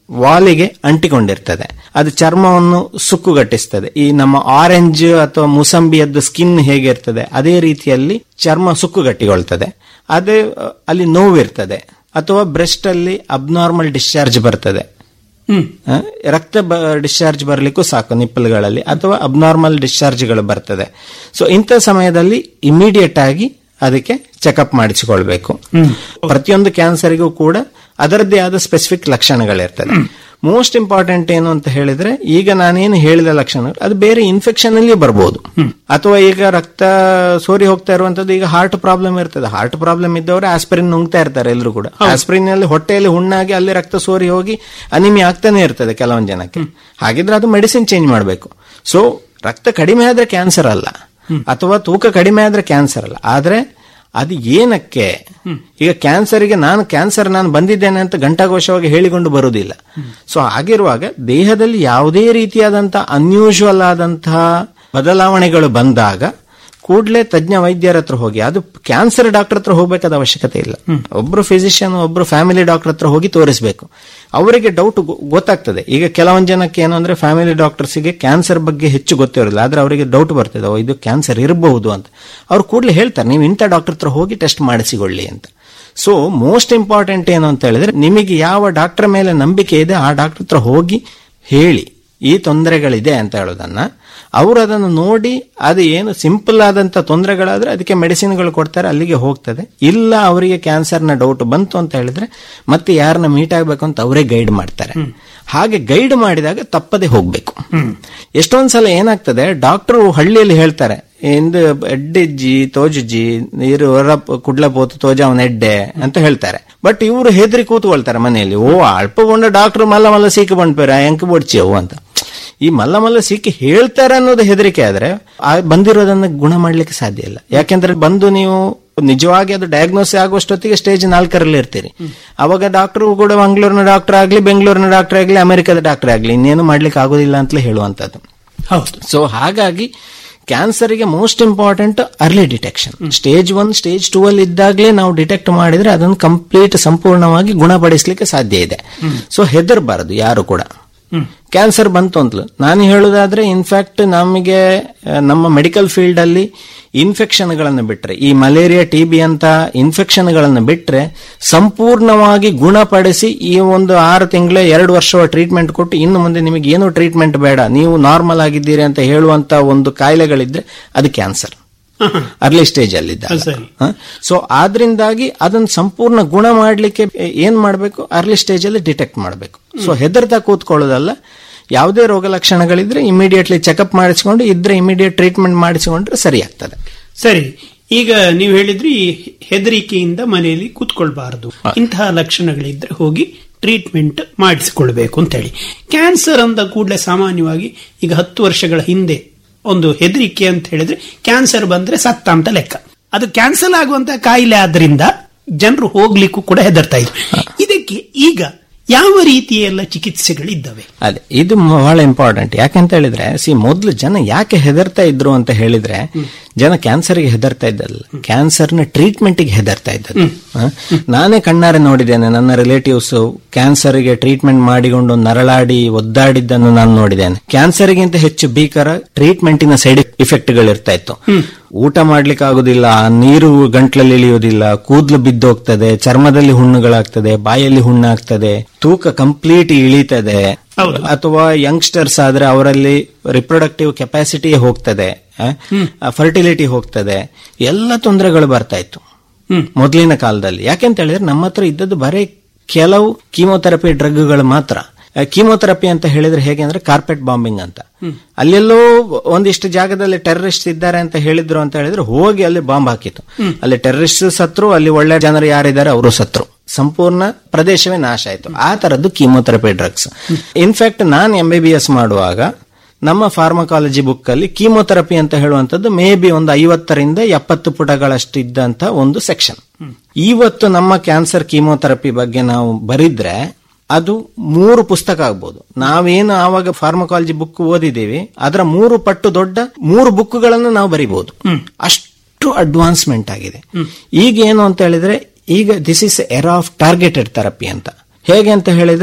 [SPEAKER 4] ವಾಲಿಗೆ ಅಂಟಿಕೊಂಡಿರ್ತದೆ ಅದು ಚರ್ಮವನ್ನು ಸುಕ್ಕುಗಟ್ಟಿಸ್ತದೆ ಈ ನಮ್ಮ ಆರೆಂಜ್ ಅಥವಾ ಮುಸಂಬಿಯದ್ದು ಸ್ಕಿನ್ ಹೇಗಿರ್ತದೆ ಅದೇ ರೀತಿಯಲ್ಲಿ ಚರ್ಮ ಸುಕ್ಕುಗಟ್ಟಿಕೊಳ್ತದೆ ಅದೇ ಅ, ಅಲ್ಲಿ ನೋವಿರ್ತದೆ ಅಥವಾ ಬ್ರೆಸ್ಟ್ ಅಲ್ಲಿ ಅಬ್ನಾರ್ಮಲ್ ಡಿಸ್ಚಾರ್ಜ್ ಬರ್ತದೆ
[SPEAKER 3] ಹ್ಮ್
[SPEAKER 4] ಆ, ರಕ್ತ ಡಿಸ್ಚಾರ್ಜ್ ಬರಲಿಕ್ಕೂ ಸಾಕು ನಿಪ್ಪಲ್ಗಳಲ್ಲಿ ಅಥವಾ ಅಬ್ನಾರ್ಮಲ್ ಡಿಸ್ಚಾರ್ಜ್ಗಳು ಬರ್ತದೆ ಸೊ ಇಂಥ ಸಮಯದಲ್ಲಿ ಇಮಿಡಿಯೇಟ್ ಆಗಿ ಅದಕ್ಕೆ ಚೆಕಪ್ ಮಾಡಿಸಿಕೊಳ್ಬೇಕು ಪ್ರತಿಯೊಂದು ಕ್ಯಾನ್ಸರ್ಗೂ ಕೂಡ ಅದರದ್ದೇ ಆದ ಸ್ಪೆಸಿಫಿಕ್ ಲಕ್ಷಣಗಳಿರ್ತದೆ ಮೋಸ್ಟ್ ಇಂಪಾರ್ಟೆಂಟ್ ಏನು ಅಂತ ಹೇಳಿದ್ರೆ ಈಗ ನಾನೇನು ಹೇಳಿದ ಲಕ್ಷಣಗಳು ಅದು ಬೇರೆ ಇನ್ಫೆಕ್ಷನ್ ಅಲ್ಲಿ ಬರ್ಬೋದು ಅಥವಾ ಈಗ ರಕ್ತ ಸೋರಿ ಹೋಗ್ತಾ ಇರುವಂತದ್ದು ಈಗ ಹಾರ್ಟ್ ಪ್ರಾಬ್ಲಮ್ ಇರ್ತದೆ ಹಾರ್ಟ್ ಪ್ರಾಬ್ಲಮ್ ಇದ್ದವರು ಆಸ್ಪಿರಿನ್ ನುಂಗ್ತಾ ಇರ್ತಾರೆ ಎಲ್ಲರೂ ಕೂಡ ಆಸ್ಪಿರಿನ್ ಅಲ್ಲಿ ಹೊಟ್ಟೆಯಲ್ಲಿ ಹುಣ್ಣಾಗಿ ಅಲ್ಲಿ ರಕ್ತ ಸೋರಿ ಹೋಗಿ ಅನಿಮಿ ಆಗ್ತಾನೆ ಇರ್ತದೆ ಕೆಲವೊಂದು ಜನಕ್ಕೆ ಹಾಗಿದ್ರೆ ಅದು ಮೆಡಿಸಿನ್ ಚೇಂಜ್ ಮಾಡಬೇಕು ಸೊ ರಕ್ತ ಕಡಿಮೆ ಆದ್ರೆ ಕ್ಯಾನ್ಸರ್ ಅಲ್ಲ ಅಥವಾ ತೂಕ ಕಡಿಮೆ ಆದ್ರೆ ಕ್ಯಾನ್ಸರ್ ಅಲ್ಲ ಆದ್ರೆ ಅದು ಏನಕ್ಕೆ ಈಗ ಕ್ಯಾನ್ಸರ್ಗೆ ನಾನು ಕ್ಯಾನ್ಸರ್ ನಾನು ಬಂದಿದ್ದೇನೆ ಅಂತ ಘಂಟಾಘೋಷವಾಗಿ ಹೇಳಿಕೊಂಡು ಬರುವುದಿಲ್ಲ ಸೊ ಆಗಿರುವಾಗ ದೇಹದಲ್ಲಿ ಯಾವುದೇ ರೀತಿಯಾದಂತಹ ಅನ್ಯೂಶುವಲ್ ಆದಂತಹ ಬದಲಾವಣೆಗಳು ಬಂದಾಗ ಕೂಡಲೇ ತಜ್ಞ ವೈದ್ಯರ ಹತ್ರ ಹೋಗಿ ಅದು ಕ್ಯಾನ್ಸರ್ ಡಾಕ್ಟರ್ ಹತ್ರ ಹೋಗ್ಬೇಕಾದ ಅವಶ್ಯಕತೆ ಇಲ್ಲ ಒಬ್ರು ಫಿಸಿಷಿಯನ್ ಒಬ್ರು ಫ್ಯಾಮಿಲಿ ಡಾಕ್ಟರ್ ಹತ್ರ ಹೋಗಿ ತೋರಿಸಬೇಕು ಅವರಿಗೆ ಡೌಟ್ ಗೊತ್ತಾಗ್ತದೆ ಈಗ ಕೆಲವೊಂದು ಜನಕ್ಕೆ ಏನು ಅಂದ್ರೆ ಫ್ಯಾಮಿಲಿ ಡಾಕ್ಟರ್ಸ್ಗೆ ಕ್ಯಾನ್ಸರ್ ಬಗ್ಗೆ ಹೆಚ್ಚು ಗೊತ್ತಿರೋದಿಲ್ಲ ಆದ್ರೆ ಅವರಿಗೆ ಡೌಟ್ ಬರ್ತದೆ ಓ, ಇದು ಕ್ಯಾನ್ಸರ್ ಇರಬಹುದು ಅಂತ ಅವ್ರು ಕೂಡಲೇ ಹೇಳ್ತಾರೆ ನೀವು ಇಂಥ ಡಾಕ್ಟರ್ ಹತ್ರ ಹೋಗಿ ಟೆಸ್ಟ್ ಮಾಡಿಸಿಕೊಳ್ಳಿ ಅಂತ ಸೊ ಮೋಸ್ಟ್ ಇಂಪಾರ್ಟೆಂಟ್ ಏನು ಅಂತ ಹೇಳಿದ್ರೆ ನಿಮಗೆ ಯಾವ ಡಾಕ್ಟರ್ ಮೇಲೆ ನಂಬಿಕೆ ಇದೆ ಆ ಡಾಕ್ಟರ್ ಹತ್ರ ಹೋಗಿ ಹೇಳಿ ಈ ತೊಂದರೆಗಳಿದೆ ಅಂತ ಹೇಳೋದನ್ನ ಅವರು ಅದನ್ನು ನೋಡಿ ಅದು ಏನು ಸಿಂಪಲ್ ಆದಂತ ತೊಂದರೆಗಳಾದ್ರೆ ಅದಕ್ಕೆ ಮೆಡಿಸಿನ್ಗಳು ಕೊಡ್ತಾರೆ ಅಲ್ಲಿಗೆ ಹೋಗ್ತದೆ ಇಲ್ಲ ಅವರಿಗೆ ಕ್ಯಾನ್ಸರ್ನ ಡೌಟ್ ಬಂತು ಅಂತ ಹೇಳಿದ್ರೆ ಮತ್ತೆ ಯಾರನ್ನ ಮೀಟ್ ಆಗ್ಬೇಕು ಅಂತ ಅವರೇ ಗೈಡ್ ಮಾಡ್ತಾರೆ ಹಾಗೆ ಗೈಡ್ ಮಾಡಿದಾಗ ತಪ್ಪದೆ ಹೋಗ್ಬೇಕು ಎಷ್ಟೊಂದ್ ಸಲ ಏನಾಗ್ತದೆ ಡಾಕ್ಟರ್ ಹಳ್ಳಿಯಲ್ಲಿ ಹೇಳ್ತಾರೆ ಇಂದು ಎಡ್ಡೆಜ್ಜಿ ತೋಜುಜ್ಜಿ ನೀರು ಹೊರ ಕುಡ್ಲಪೋತು ತೋಜ ಅವನ ಎಡ್ಡೆ ಅಂತ ಹೇಳ್ತಾರೆ ಬಟ್ ಇವರು ಹೆದರಿ ಕೂತ್ಕೊಳ್ತಾರೆ ಮನೆಯಲ್ಲಿ ಓ ಅಲ್ಪಗೊಂಡ ಡಾಕ್ಟರ್ ಮಲ್ಲ ಮಲ್ಲ ಸೀಕ ಬಂಡ್ಪೇರ ಎಂಕ್ ಬೊಡ್ಚಿಯವು ಅಂತ ಈ ಮಲ್ಲ ಮಲ್ಲ ಸಿಕ್ಕಿ ಹೇಳ್ತಾರೆ ಅನ್ನೋದು ಹೆದರಿಕೆ ಆದ್ರೆ ಆ ಬಂದಿರೋದನ್ನ ಗುಣ ಮಾಡ್ಲಿಕ್ಕೆ ಸಾಧ್ಯ ಇಲ್ಲ ಯಾಕೆಂದ್ರೆ ಬಂದು ನೀವು ನಿಜವಾಗಿ ಅದು ಡಯಾಗ್ನೋಸ್ ಆಗುವಷ್ಟೊತ್ತಿಗೆ ಸ್ಟೇಜ್ ನಾಲ್ಕರಲ್ಲಿ ಇರ್ತೀರಿ ಅವಾಗ ಡಾಕ್ಟರ್ ಕೂಡ ಮಂಗಳೂರಿನ ಡಾಕ್ಟರ್ ಆಗ್ಲಿ ಬೆಂಗಳೂರಿನ ಡಾಕ್ಟರ್ ಆಗ್ಲಿ ಅಮೆರಿಕದ ಡಾಕ್ಟರ್ ಆಗ್ಲಿ ಇನ್ನೇನು ಮಾಡ್ಲಿಕ್ಕೆ ಆಗೋದಿಲ್ಲ ಅಂತಲೇ ಹೇಳುವಂತದ್ದು
[SPEAKER 3] ಹೌದು
[SPEAKER 4] ಸೊ ಹಾಗಾಗಿ ಕ್ಯಾನ್ಸರ್ಗೆ most important early detection stage one stage two ಅಲ್ಲಿ ಇದ್ದಾಗಲೇ ನಾವು ಡಿಟೆಕ್ಟ್ ಮಾಡಿದ್ರೆ ಅದನ್ನು ಕಂಪ್ಲೀಟ್ ಸಂಪೂರ್ಣವಾಗಿ ಗುಣಪಡಿಸಲಿಕ್ಕೆ ಸಾಧ್ಯ ಇದೆ ಸೊ ಹೆದರ್ಬಾರದು ಯಾರು ಕೂಡ ಕ್ಯಾನ್ಸರ್ ಬಂತು ಅಂತಲೂ ನಾನು ಹೇಳುದಾದ್ರೆ ಇನ್ಫ್ಯಾಕ್ಟ್ ನಮಗೆ ಆ, ನಮ್ಮ ಮೆಡಿಕಲ್ ಫೀಲ್ಡ್ ಅಲ್ಲಿ ಇನ್ಫೆಕ್ಷನ್ಗಳನ್ನು ಬಿಟ್ರೆ ಈ ಮಲೇರಿಯಾ ಟಿ ಬಿ ಅಂತ ಇನ್ಫೆಕ್ಷನ್ಗಳನ್ನು ಬಿಟ್ರೆ ಸಂಪೂರ್ಣವಾಗಿ ಗುಣಪಡಿಸಿ ಈ ಒಂದು ಆರು ತಿಂಗಳ ಎರಡು ವರ್ಷ ಟ್ರೀಟ್ಮೆಂಟ್ ಕೊಟ್ಟು ಇನ್ನು ಮುಂದೆ ನಿಮಗೆ ಏನು ಟ್ರೀಟ್ಮೆಂಟ್ ಬೇಡ ನೀವು ನಾರ್ಮಲ್ ಆಗಿದ್ದೀರಿ ಅಂತ ಹೇಳುವಂತ ಒಂದು ಕಾಯಿಲೆಗಳಿದ್ರೆ ಅದು ಕ್ಯಾನ್ಸರ್ ಅರ್ಲಿ ಸ್ಟೇಜ್ ಅಲ್ಲಿ
[SPEAKER 3] ಅದು ಸರಿ.
[SPEAKER 4] ಸೊ ಆದ್ರಿಂದಾಗಿ ಅದನ್ನ ಸಂಪೂರ್ಣ ಗುಣ ಮಾಡ್ಲಿಕ್ಕೆ ಏನ್ ಮಾಡಬೇಕು ಅರ್ಲಿ ಸ್ಟೇಜ್ ಅಲ್ಲಿ ಡಿಟೆಕ್ಟ್ ಮಾಡಬೇಕು ಸೊ ಹೆದರ್ತಾ ಕೂತ್ಕೊಳ್ಳೋದಲ್ಲ ಯಾವುದೇ ರೋಗ ಲಕ್ಷಣಗಳಿದ್ರೆ ಇಮಿಡಿಯೇಟ್ಲಿ ಚೆಕಪ್ ಮಾಡಿಸಿಕೊಂಡು ಇದ್ರೆ ಇಮಿಡಿಯೇಟ್ ಟ್ರೀಟ್ಮೆಂಟ್ ಮಾಡಿಸಿಕೊಂಡ್ರೆ ಸರಿ ಆಗ್ತದೆ
[SPEAKER 3] ಸರಿ ಈಗ ನೀವು ಹೇಳಿದ್ರಿ ಹೆದರಿಕೆಯಿಂದ ಮನೆಯಲ್ಲಿ ಕೂತ್ಕೊಳ್ಬಾರದು ಇಂತಹ ಲಕ್ಷಣಗಳಿದ್ರೆ ಹೋಗಿ ಟ್ರೀಟ್ಮೆಂಟ್ ಮಾಡಿಸಿಕೊಳ್ಬೇಕು ಅಂತ ಹೇಳಿ ಕ್ಯಾನ್ಸರ್ ಅಂದ ಕೂಡಲೇ ಸಾಮಾನ್ಯವಾಗಿ ಈಗ ಹತ್ತು ವರ್ಷಗಳ ಹಿಂದೆ ಒಂದು ಹೆದರಿಕೆ ಅಂತ ಹೇಳಿದ್ರೆ ಕ್ಯಾನ್ಸರ್ ಬಂದ್ರೆ ಸತ್ತ ಅಂತ ಲೆಕ್ಕ ಅದು ಕ್ಯಾನ್ಸಲ್ ಆಗುವಂತ ಕಾಯಿಲೆ ಆದ್ರಿಂದ ಜನರು ಹೋಗ್ಲಿಕ್ಕೂ ಕೂಡ ಹೆದರ್ತಾ ಇದ್ರು ಇದಕ್ಕೆ ಈಗ ಯಾವ ರೀತಿಯ ಎಲ್ಲ ಚಿಕಿತ್ಸೆಗಳಿದ್ದಾವೆ
[SPEAKER 4] ಅದೇ ಇದು ಬಹಳ ಇಂಪಾರ್ಟೆಂಟ್ ಯಾಕಂತ ಹೇಳಿದ್ರೆ ಸಿ ಮೊದಲು ಜನ ಯಾಕೆ ಹೆದರ್ತಾ ಇದ್ರು ಅಂತ ಹೇಳಿದ್ರೆ ಜನ ಕ್ಯಾನ್ಸರ್ಗೆ ಹೆದರ್ತಾ ಇದ್ದಲ್ಲ ಕ್ಯಾನ್ಸರ್ನ ಟ್ರೀಟ್ಮೆಂಟ್ಗೆ ಹೆದರ್ತಾ ಇದ್ದದ್ದು ಹ? ನಾನೇ ಕಣ್ಣಾರೆ ನೋಡಿದ್ದೇನೆ ನನ್ನ ರಿಲೇಟಿವ್ಸ್ ಕ್ಯಾನ್ಸರ್ಗೆ ಟ್ರೀಟ್ಮೆಂಟ್ ಮಾಡಿಕೊಂಡು ನರಳಾಡಿ ಒದ್ದಾಡಿದ್ದನ್ನು ನಾನು ನೋಡಿದ್ದೇನೆ ಕ್ಯಾನ್ಸರ್ಗಿಂತ ಹೆಚ್ಚು ಭೀಕರ ಟ್ರೀಟ್ಮೆಂಟಿನ ಸೈಡ್ ಇಫೆಕ್ಟ್ಗಳಿರ್ತಾ ಇತ್ತು ಊಟ ಮಾಡ್ಲಿಕ್ಕೆ ಆಗುದಿಲ್ಲ ನೀರು ಗಂಟ್ಲಲ್ಲಿ ಇಳಿಯುವುದಿಲ್ಲ ಕೂದಲು ಬಿದ್ದೋಗ್ತದೆ ಚರ್ಮದಲ್ಲಿ ಹುಣ್ಣುಗಳಾಗ್ತದೆ ಬಾಯಲ್ಲಿ ಹುಣ್ಣಾಗ್ತದೆ ತೂಕ ಕಂಪ್ಲೀಟ್ ಇಳಿತದೆ
[SPEAKER 3] ಹೌದು.
[SPEAKER 4] ಅಥವಾ ಯಂಗ್ಸ್ಟರ್ಸ್ ಆದ್ರೆ ಅವರಲ್ಲಿ ರಿಪ್ರೊಡಕ್ಟಿವ್ ಕೆಪಾಸಿಟಿ ಹೋಗ್ತದೆ ಫರ್ಟಿಲಿಟಿ ಹೋಗ್ತದೆ ಎಲ್ಲ ತೊಂದರೆಗಳು ಬರ್ತಾ ಇತ್ತು
[SPEAKER 3] ಹ್ಮ್.
[SPEAKER 4] ಮೊದಲಿನ ಕಾಲದಲ್ಲಿ ಯಾಕೆಂತ ಹೇಳಿದ್ರೆ ನಮ್ಮ ಹತ್ರ ಇದ್ದದ್ದು ಬರೀ ಕೆಲವು ಕೀಮೋಥೆರಪಿ ಡ್ರಗ್ಗಳು ಮಾತ್ರ ಕೀಮೋಥೆರಪಿ ಅಂತ ಹೇಳಿದ್ರೆ ಹೇಗೆ ಅಂದ್ರೆ ಕಾರ್ಪೆಟ್ ಬಾಂಬಿಂಗ್ ಅಂತ ಅಲ್ಲೆಲ್ಲೋ ಒಂದಿಷ್ಟು ಜಾಗದಲ್ಲಿ ಟೆರರಿಸ್ಟ್ ಇದ್ದಾರೆ ಅಂತ ಹೇಳಿದ್ರು ಅಂತ ಹೇಳಿದ್ರೆ ಹೋಗಿ ಅಲ್ಲಿ ಬಾಂಬ್ ಹಾಕಿತ್ತು ಅಲ್ಲಿ ಟೆರರಿಸ್ಟ್ ಸತ್ರು ಅಲ್ಲಿ ಒಳ್ಳೆ ಜನರು ಯಾರಿದ್ದಾರೆ ಅವರು ಸತ್ರು ಸಂಪೂರ್ಣ ಪ್ರದೇಶವೇ ನಾಶ ಆಯ್ತು ಆ ತರದ್ದು ಕೀಮೋಥೆರಪಿ ಡ್ರಗ್ಸ್ ಇನ್ಫ್ಯಾಕ್ಟ್ ನಾನು ಎಂ ಬಿ ಬಿ ಎಸ್ ಮಾಡುವಾಗ ನಮ್ಮ ಫಾರ್ಮಕಾಲಜಿ ಬುಕ್ ಅಲ್ಲಿ ಕೀಮೋಥೆರಪಿ ಅಂತ ಹೇಳುವಂತದ್ದು ಮೇ ಬಿ ಒಂದು ಐವತ್ತರಿಂದ ಎಪ್ಪತ್ತು ಪುಟಗಳಷ್ಟು ಇದ್ದಂತ ಒಂದು ಸೆಕ್ಷನ್ ಇವತ್ತು ನಮ್ಮ ಕ್ಯಾನ್ಸರ್ ಕೀಮೋಥೆರಪಿ ಬಗ್ಗೆ ನಾವು ಬರಿದ್ರೆ ಅದು ಮೂರು ಪುಸ್ತಕ ಆಗ್ಬೋದು ನಾವೇನು ಆವಾಗ ಫಾರ್ಮಕಾಲಜಿ ಬುಕ್ ಓದಿದ್ದೀವಿ ಅದರ ಮೂರು ಪಟ್ಟು ದೊಡ್ಡ ಮೂರು ಬುಕ್ಗಳನ್ನು ನಾವು ಬರಿಬಹುದು ಅಷ್ಟು ಅಡ್ವಾನ್ಸ್ಮೆಂಟ್ ಆಗಿದೆ ಈಗ ಏನು ಅಂತ ಹೇಳಿದ್ರೆ ಈಗ this is era of targeted therapy ಅಂತ ಹೇಗೆ ಅಂತ ಹೇಳಿದ್ರೆ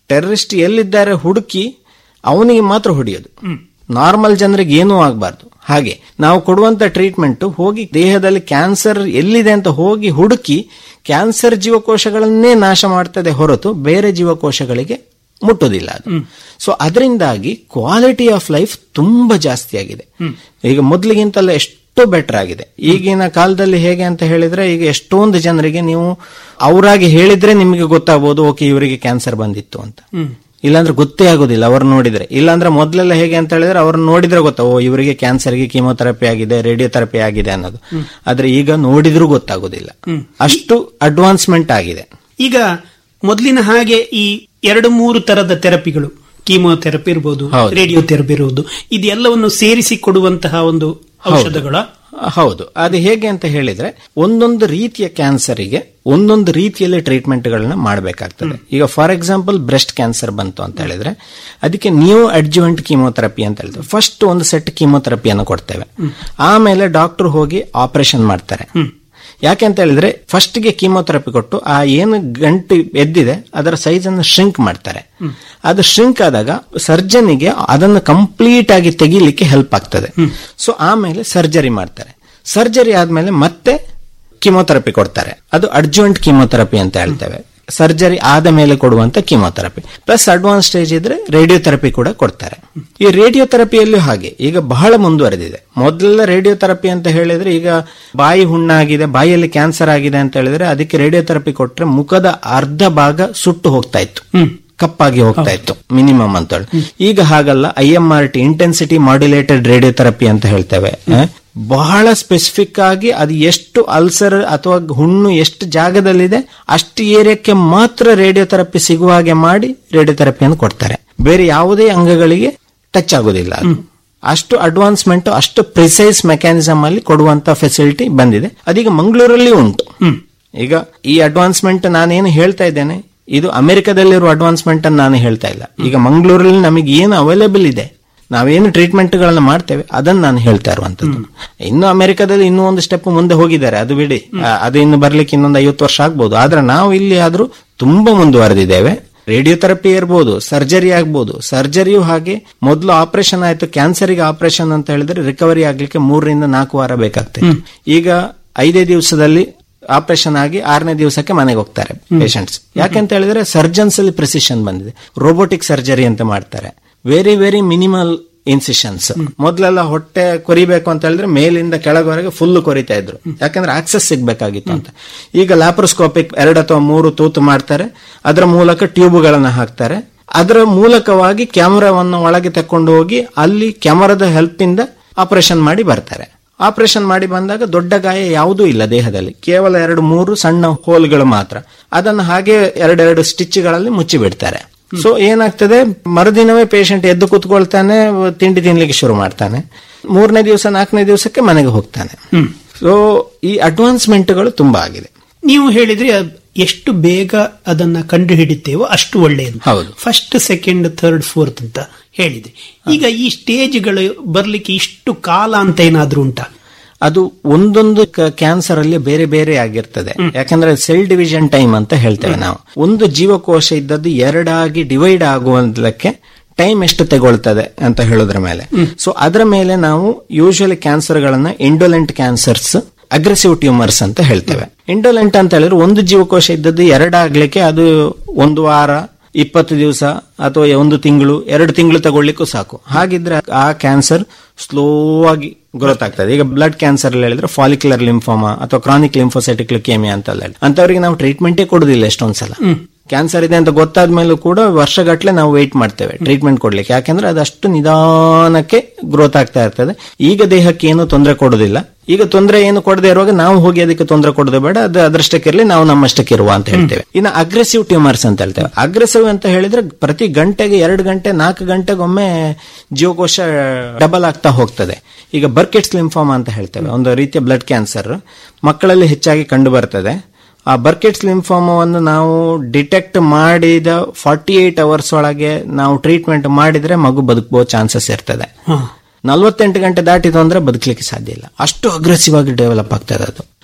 [SPEAKER 4] ಟೆರರಿಸ್ಟ್ ಎಲ್ಲಿದ್ದಾರೆ ಹುಡುಕಿ ಅವನಿಗೆ ಮಾತ್ರ ಹೊಡೆಯೋದು ನಾರ್ಮಲ್ ಜನರಿಗೆ ಏನೂ ಆಗಬಾರ್ದು ಹಾಗೆ ನಾವು ಕೊಡುವಂತ ಟ್ರೀಟ್ಮೆಂಟ್ ಹೋಗಿ ದೇಹದಲ್ಲಿ ಕ್ಯಾನ್ಸರ್ ಎಲ್ಲಿದೆ ಅಂತ ಹೋಗಿ ಹುಡುಕಿ ಕ್ಯಾನ್ಸರ್ ಜೀವಕೋಶಗಳನ್ನೇ ನಾಶ ಮಾಡ್ತದೆ ಹೊರತು ಬೇರೆ ಜೀವಕೋಶಗಳಿಗೆ ಮುಟ್ಟುವುದಿಲ್ಲ ಅದು ಸೊ ಅದರಿಂದಾಗಿ ಕ್ವಾಲಿಟಿ ಆಫ್ ಲೈಫ್ ತುಂಬಾ ಜಾಸ್ತಿ ಆಗಿದೆ ಈಗ ಮೊದಲಿಗಿಂತಲ್ಲ ಎಷ್ಟು ಬೆಟರ್ ಆಗಿದೆ ಈಗಿನ ಕಾಲದಲ್ಲಿ ಹೇಗೆ ಅಂತ ಹೇಳಿದ್ರೆ ಈಗ ಎಷ್ಟೊಂದು ಜನರಿಗೆ ನೀವು ಅವರಾಗಿ ಹೇಳಿದ್ರೆ ನಿಮಗೆ ಗೊತ್ತಾಗಬಹುದು ಓಕೆ ಇವರಿಗೆ ಕ್ಯಾನ್ಸರ್ ಬಂದಿತ್ತು ಅಂತ ಇಲ್ಲಾಂದ್ರೆ ಗೊತ್ತೇ ಆಗೋದಿಲ್ಲ ಅವ್ರು ನೋಡಿದ್ರೆ ಇಲ್ಲಾಂದ್ರೆ ಮೊದಲೆಲ್ಲ ಹೇಗೆ ಅಂತ ಹೇಳಿದ್ರೆ ಅವ್ರನ್ನ ನೋಡಿದ್ರೆ ಗೊತ್ತಾ ಓ ಇವರಿಗೆ ಕ್ಯಾನ್ಸರ್ಗೆ ಕೀಮೋಥೆರಪಿ ಆಗಿದೆ ರೇಡಿಯೋಥೆರಪಿ ಆಗಿದೆ ಅನ್ನೋದು ಆದ್ರೆ ಈಗ ನೋಡಿದ್ರೂ ಗೊತ್ತಾಗೋದಿಲ್ಲ ಅಷ್ಟು ಅಡ್ವಾನ್ಸ್ಮೆಂಟ್ ಆಗಿದೆ
[SPEAKER 3] ಈಗ ಮೊದಲಿನ ಹಾಗೆ ಈ ಎರಡು ಮೂರು ತರದ ಥೆರಪಿಗಳು ಕೀಮೋಥೆರಪಿ ಇರಬಹುದು
[SPEAKER 4] ಹೌದು.
[SPEAKER 3] ರೇಡಿಯೋ ಥೆರಪಿ ಇರಬಹುದು ಇದೆಲ್ಲವನ್ನು ಸೇರಿಸಿ ಕೊಡುವಂತಹ ಒಂದು ಔಷಧಗಳ
[SPEAKER 4] ಹೌದು ಅದು ಹೇಗೆ ಅಂತ ಹೇಳಿದ್ರೆ ಒಂದೊಂದು ರೀತಿಯ ಕ್ಯಾನ್ಸರಿಗೆ ಒಂದೊಂದು ರೀತಿಯಲ್ಲಿ ಟ್ರೀಟ್ಮೆಂಟ್ ಗಳನ್ನ ಮಾಡಬೇಕಾಗ್ತದೆ ಈಗ ಫಾರ್ ಎಕ್ಸಾಂಪಲ್ ಬ್ರೆಸ್ಟ್ ಕ್ಯಾನ್ಸರ್ ಬಂತು ಅಂತ ಹೇಳಿದ್ರೆ ಅದಕ್ಕೆ ನ್ಯೂ ಅಡ್ಜುವೆಂಟ್ ಕೀಮೋಥೆರಪಿ ಅಂತ ಹೇಳ್ತೇವೆ ಫಸ್ಟ್ ಒಂದು ಸೆಟ್ ಕೀಮೋಥೆರಪಿಯನ್ನು ಕೊಡ್ತೇವೆ ಆಮೇಲೆ ಡಾಕ್ಟರ್ ಹೋಗಿ ಆಪರೇಷನ್ ಮಾಡ್ತಾರೆ ಯಾಕೆ ಅಂತ ಹೇಳಿದ್ರೆ ಫಸ್ಟ್ ಗೆ ಕೀಮೋಥೆರಪಿ ಕೊಟ್ಟು ಆ ಏನು ಗಂಟು ಎದ್ದಿದೆ ಅದರ ಸೈಜ್ ಅನ್ನು ಶ್ರಿಂಕ್ ಮಾಡ್ತಾರೆ ಅದು ಶ್ರಿಂಕ್ ಆದಾಗ ಸರ್ಜನಿಗೆ ಅದನ್ನು ಕಂಪ್ಲೀಟ್ ಆಗಿ ತೆಗಿಲಿಕ್ಕೆ ಹೆಲ್ಪ್ ಆಗ್ತದೆ ಸೊ ಆಮೇಲೆ ಸರ್ಜರಿ ಮಾಡ್ತಾರೆ ಸರ್ಜರಿ ಆದ್ಮೇಲೆ ಮತ್ತೆ ಕೀಮೋಥೆರಪಿ ಕೊಡ್ತಾರೆ ಅದು ಅಡ್ಜುವೆಂಟ್ ಕೀಮೋಥೆರಪಿ ಅಂತ ಹೇಳ್ತೇವೆ ಸರ್ಜರಿ ಆದ ಮೇಲೆ ಕೊಡುವಂತ ಕೀಮೋಥೆರಪಿ ಪ್ಲಸ್ ಅಡ್ವಾನ್ಸ್ ಸ್ಟೇಜ್ ಇದ್ರೆ ರೇಡಿಯೋಥೆರಪಿ ಕೂಡ ಕೊಡ್ತಾರೆ ಈ ರೇಡಿಯೋಥೆರಪಿಯಲ್ಲೂ ಹಾಗೆ ಈಗ ಬಹಳ ಮುಂದುವರೆದಿದೆ ಮೊದಲೆಲ್ಲ ರೇಡಿಯೋಥೆರಪಿ ಅಂತ ಹೇಳಿದ್ರೆ ಈಗ ಬಾಯಿ ಹುಣ್ಣಾಗಿದೆ ಬಾಯಿಯಲ್ಲಿ ಕ್ಯಾನ್ಸರ್ ಆಗಿದೆ ಅಂತ ಹೇಳಿದ್ರೆ ಅದಕ್ಕೆ ರೇಡಿಯೋಥೆರಪಿ ಕೊಟ್ರೆ ಮುಖದ ಅರ್ಧ ಭಾಗ ಸುಟ್ಟು ಹೋಗ್ತಾ ಇತ್ತು ಕಪ್ಪಾಗಿ ಹೋಗ್ತಾ ಇತ್ತು ಮಿನಿಮಮ್ ಅಂತ ಹೇಳಿ ಈಗ ಹಾಗಲ್ಲ I M R T intensity modulated radiotherapy ಅಂತ ಹೇಳ್ತೇವೆ ಆ, ಬಹಳ ಸ್ಪೆಸಿಫಿಕ್ ಆಗಿ ಅದು ಎಷ್ಟು ಅಲ್ಸರ್ ಅಥವಾ ಹುಣ್ಣು ಎಷ್ಟು ಜಾಗದಲ್ಲಿದೆ ಅಷ್ಟು ಏರಿಯಾಕ್ಕೆ ಮಾತ್ರ ರೇಡಿಯೋಥೆರಪಿ ಸಿಗುವ ಹಾಗೆ ಮಾಡಿ ರೇಡಿಯೋಥೆರಪಿಯನ್ನು ಕೊಡ್ತಾರೆ ಬೇರೆ ಯಾವುದೇ ಅಂಗಗಳಿಗೆ ಟಚ್ ಆಗೋದಿಲ್ಲ ಅದು. ಅಷ್ಟು ಅಡ್ವಾನ್ಸ್ಮೆಂಟ್ ಅಷ್ಟು ಪ್ರಿಸೈಸ್ ಮೆಕ್ಯಾನಿಸಮ್ ಅಲ್ಲಿ ಕೊಡುವಂತ ಫೆಸಿಲಿಟಿ ಬಂದಿದೆ ಅದೀಗ ಮಂಗಳೂರಲ್ಲಿ ಉಂಟು ಈಗ ಈ ಅಡ್ವಾನ್ಸ್ಮೆಂಟ್ ನಾನೇನು ಹೇಳ್ತಾ ಇದ್ದೇನೆ ಇದು ಅಮೆರಿಕದಲ್ಲಿರುವ ಅಡ್ವಾನ್ಸ್ಮೆಂಟ್ ಅನ್ನು ನಾನು ಹೇಳ್ತಾ ಇಲ್ಲ ಈಗ ಮಂಗಳೂರಲ್ಲಿ ನಮಗೆ ಏನು ಅವೈಲೇಬಲ್ ಇದೆ ನಾವೇನು ಟ್ರೀಟ್ಮೆಂಟ್ ಗಳನ್ನ ಮಾಡ್ತೇವೆ ಅದನ್ನ ನಾನು ಹೇಳ್ತಾ ಇರುವಂತದ್ದು ಇನ್ನು ಅಮೆರಿಕದಲ್ಲಿ ಇನ್ನೂ ಒಂದು ಸ್ಟೆಪ್ ಮುಂದೆ ಹೋಗಿದ್ದಾರೆ ಅದು ಬಿಡಿ ಆ, ಅದು ಇನ್ನು ಬರ್ಲಿಕ್ಕೆ ಇನ್ನೊಂದು ಐವತ್ತು ವರ್ಷ ಆಗ್ಬೋದು ಆದ್ರೆ ನಾವು ಇಲ್ಲಿ ಆದ್ರೂ ತುಂಬಾ ಮುಂದುವರೆದಿದ್ದೇವೆ ರೇಡಿಯೋಥೆರಪಿ ಇರ್ಬೋದು ಸರ್ಜರಿ ಆಗ್ಬೋದು ಸರ್ಜರಿಯೂ ಹಾಗೆ ಮೊದಲು ಆಪರೇಷನ್ ಆಯ್ತು ಕ್ಯಾನ್ಸರ್ಗೆ ಆಪರೇಷನ್ ಅಂತ ಹೇಳಿದ್ರೆ ರಿಕವರಿ ಆಗ್ಲಿಕ್ಕೆ ಮೂರರಿಂದ ನಾಲ್ಕು ವಾರ ಬೇಕಾಗ್ತದೆ ಈಗ ಐದೇ ದಿವಸದಲ್ಲಿ ಆಪರೇಷನ್ ಆಗಿ ಆರನೇ ದಿವಸಕ್ಕೆ ಮನೆಗೆ ಹೋಗ್ತಾರೆ ಪೇಷಂಟ್ಸ್ ಯಾಕೆಂತ ಹೇಳಿದ್ರೆ ಸರ್ಜನ್ಸ್ ಅಲ್ಲಿ ಪ್ರಿಸಿಷನ್ ಬಂದಿದೆ ರೋಬೋಟಿಕ್ ಸರ್ಜರಿ ಅಂತ ಮಾಡ್ತಾರೆ ವೆರಿ ವೆರಿ ಮಿನಿಮಲ್ ಇನ್ಸಿಷನ್ಸ್ ಮೊದಲೆಲ್ಲ ಹೊಟ್ಟೆ ಕೊರಿಬೇಕು ಅಂತ ಹೇಳಿದ್ರೆ ಮೇಲಿಂದ ಕೆಳಗವರೆಗೆ ಫುಲ್ ಕೊರಿತಾ ಇದ್ರು ಯಾಕಂದ್ರೆ ಆಕ್ಸೆಸ್ ಸಿಗ್ಬೇಕಾಗಿತ್ತು ಅಂತ ಈಗ ಲ್ಯಾಪ್ರೋಸ್ಕೋಪಿಕ್ ಎರಡು ಅಥವಾ ಮೂರು ತೂತು ಮಾಡ್ತಾರೆ ಅದರ ಮೂಲಕ ಟ್ಯೂಬ್ಗಳನ್ನ ಹಾಕ್ತಾರೆ ಅದರ ಮೂಲಕವಾಗಿ ಕ್ಯಾಮರಾವನ್ನು ಒಳಗೆ ತಕೊಂಡು ಹೋಗಿ ಅಲ್ಲಿ ಕ್ಯಾಮರಾದ ಹೆಲ್ಪ್ ಇಂದ ಆಪರೇಷನ್ ಮಾಡಿ ಬರ್ತಾರೆ ಆಪರೇಷನ್ ಮಾಡಿ ಬಂದಾಗ ದೊಡ್ಡ ಗಾಯ ಯಾವುದೂ ಇಲ್ಲ ದೇಹದಲ್ಲಿ ಕೇವಲ ಎರಡು ಮೂರು ಸಣ್ಣ ಹೋಲ್ಗಳು ಮಾತ್ರ ಅದನ್ನು ಹಾಗೆ ಎರಡೆರಡು ಸ್ಟಿಚ್ಗಳಲ್ಲಿ ಮುಚ್ಚಿ ಬಿಡ್ತಾರೆ ಸೊ ಏನಾಗ್ತದೆ ಮರುದಿನವೇ ಪೇಷಂಟ್ ಎದ್ದು ಕೂತ್ಕೊಳ್ತಾನೆ ತಿಂಡಿ ತಿನ್ಲಿಕ್ಕೆ ಶುರು ಮಾಡ್ತಾನೆ ಮೂರನೇ ದಿವಸ ನಾಲ್ಕನೇ ದಿವಸಕ್ಕೆ ಮನೆಗೆ ಹೋಗ್ತಾನೆ ಸೊ ಈ ಅಡ್ವಾನ್ಸ್ಮೆಂಟ್ಗಳು ತುಂಬಾ ಆಗಿದೆ
[SPEAKER 3] ನೀವು ಹೇಳಿದ್ರೆ ಅದ್ ಎಷ್ಟು ಬೇಗ ಅದನ್ನ ಕಂಡು ಹಿಡಿತೇವೋ ಅಷ್ಟು ಒಳ್ಳೆಯದು
[SPEAKER 4] ಹೌದು.
[SPEAKER 3] ಫಸ್ಟ್ ಸೆಕೆಂಡ್ ಥರ್ಡ್ ಫೋರ್ತ್ ಅಂತ ಹೇಳಿದೆ ಈಗ ಈ ಸ್ಟೇಜ್ಗಳು ಬರ್ಲಿಕ್ಕೆ ಇಷ್ಟು ಕಾಲ ಅಂತ ಏನಾದ್ರೂ ಉಂಟಾ
[SPEAKER 4] ಅದು ಒಂದೊಂದು ಕ್ಯಾನ್ಸರ್ ಅಲ್ಲಿ ಬೇರೆ ಬೇರೆ ಆಗಿರ್ತದೆ ಯಾಕಂದ್ರೆ ಸೆಲ್ ಡಿವಿಷನ್ ಟೈಮ್ ಅಂತ ಹೇಳ್ತೇವೆ ನಾವು ಒಂದು ಜೀವಕೋಶ ಇದ್ದದ್ದು ಎರಡಾಗಿ ಡಿವೈಡ್ ಆಗುವುದಕ್ಕೆ ಟೈಮ್ ಎಷ್ಟು ತಗೊಳ್ತದೆ ಅಂತ ಹೇಳೋದ್ರ ಮೇಲೆ ಸೊ ಅದರ ಮೇಲೆ ನಾವು ಯೂಶುವಲಿ ಕ್ಯಾನ್ಸರ್ ಗಳನ್ನ ಇಂಡೋಲೆಂಟ್ ಕ್ಯಾನ್ಸರ್ಸ್ ಅಗ್ರೆಸಿವ್ ಟ್ಯೂಮರ್ಸ್ ಅಂತ ಹೇಳ್ತೇವೆ ಇಂಡೋಲೆಂಟ್ ಅಂತ ಹೇಳಿದ್ರೆ ಒಂದು ಜೀವಕೋಶ ಇದ್ದದ್ದು ಎರಡಾಗ್ಲಿಕ್ಕೆ ಅದು ಒಂದು ವಾರ ಇಪ್ಪತ್ತು ದಿವಸ ಅಥವಾ ಒಂದು ತಿಂಗಳು ಎರಡು ತಿಂಗಳು ತಗೊಳ್ಳಿಕ್ಕೂ ಸಾಕು ಹಾಗಿದ್ರೆ ಆ ಕ್ಯಾನ್ಸರ್ ಸ್ಲೋ ಆಗಿ ಗ್ರೋತ್ ಆಗ್ತದೆ ಈಗ ಬ್ಲಡ್ ಕ್ಯಾನ್ಸರ್ ಹೇಳಿದ್ರೆ ಫಾಲಿಕ್ಯುಲರ್ ಲಿಂಫೋಮಾ ಅಥವಾ ಕ್ರಾನಿಕ್ ಲಿಂಫೋಸೈಟಿಕ್ ಲ್ಯುಕೇಮಿಯಾ ಅಂತ ಹೇಳಿ ಅಂತವರಿಗೆ ನಾವು ಟ್ರೀಟ್ಮೆಂಟೇ ಕೊಡುದಿಲ್ಲ ಎಷ್ಟೊಂದ್ಸಲ ಕ್ಯಾನ್ಸರ್ ಇದೆ ಅಂತ ಗೊತ್ತಾದ ಮೇಲೂ ಕೂಡ ವರ್ಷಗಟ್ಲೆ ನಾವು ವೆಯ್ಟ್ ಮಾಡ್ತೇವೆ ಟ್ರೀಟ್ಮೆಂಟ್ ಕೊಡ್ಲಿಕ್ಕೆ ಯಾಕಂದ್ರೆ ಅದಷ್ಟು ನಿಧಾನಕ್ಕೆ ಗ್ರೋತ್ ಆಗ್ತಾ ಇರ್ತದೆ ಈಗ ದೇಹಕ್ಕೆ ಏನು ತೊಂದರೆ ಕೊಡೋದಿಲ್ಲ ಈಗ ತೊಂದರೆ ಏನು ಕೊಡದೆ ಇರುವಾಗ ನಾವು ಹೋಗಿ ಅದಕ್ಕೆ ತೊಂದರೆ ಕೊಡೋದು ಬೇಡ ಅದು ಅದರಷ್ಟಕ್ಕೆ ಇರಲಿ ನಾವು ನಮ್ಮಷ್ಟಕ್ಕೆ ಇರುವ ಅಂತ ಹೇಳ್ತೇವೆ ಇನ್ನು ಅಗ್ರೆಸಿವ್ ಟ್ಯೂಮರ್ಸ್ ಅಂತ ಹೇಳ್ತೇವೆ ಅಗ್ರೆಸಿವ್ ಅಂತ ಹೇಳಿದ್ರೆ ಪ್ರತಿ ಗಂಟೆಗೆ ಎರಡು ಗಂಟೆ ನಾಲ್ಕು ಗಂಟೆಗೊಮ್ಮೆ ಜೀವಕೋಶ ಡಬಲ್ ಆಗ್ತಾ ಹೋಗ್ತದೆ ಈಗ ಬರ್ಕೆಟ್ಸ್ ಲಿಂಫೋಮಾ ಅಂತ ಹೇಳ್ತೇವೆ ಒಂದು ರೀತಿಯ ಬ್ಲಡ್ ಕ್ಯಾನ್ಸರ್ ಮಕ್ಕಳಲ್ಲಿ ಹೆಚ್ಚಾಗಿ ಕಂಡು ಬರ್ತದೆ ಆ ಬರ್ಕೆಟ್ಸ್ ಲಿಂಫೋಮವನ್ನು ನಾವು ಡಿಟೆಕ್ಟ್ ಮಾಡಿದ ಫಾರ್ಟಿ ಏಟ್ ಅವರ್ಸ್ ಒಳಗೆ ನಾವು ಟ್ರೀಟ್ಮೆಂಟ್ ಮಾಡಿದ್ರೆ ಮಗು ಬದುಕುವ ಚಾನ್ಸಸ್ ಇರ್ತದೆ ನಲವತ್ತೆಂಟು ಗಂಟೆ ದಾಟಿತು ಅಂದ್ರೆ ಬದುಕಲಿಕ್ಕೆ ಸಾಧ್ಯ ಇಲ್ಲ ಅಷ್ಟು ಅಗ್ರೆಸಿವ್ ಆಗಿ ಡೆವಲಪ್ ಆಗ್ತದೆ ಅದು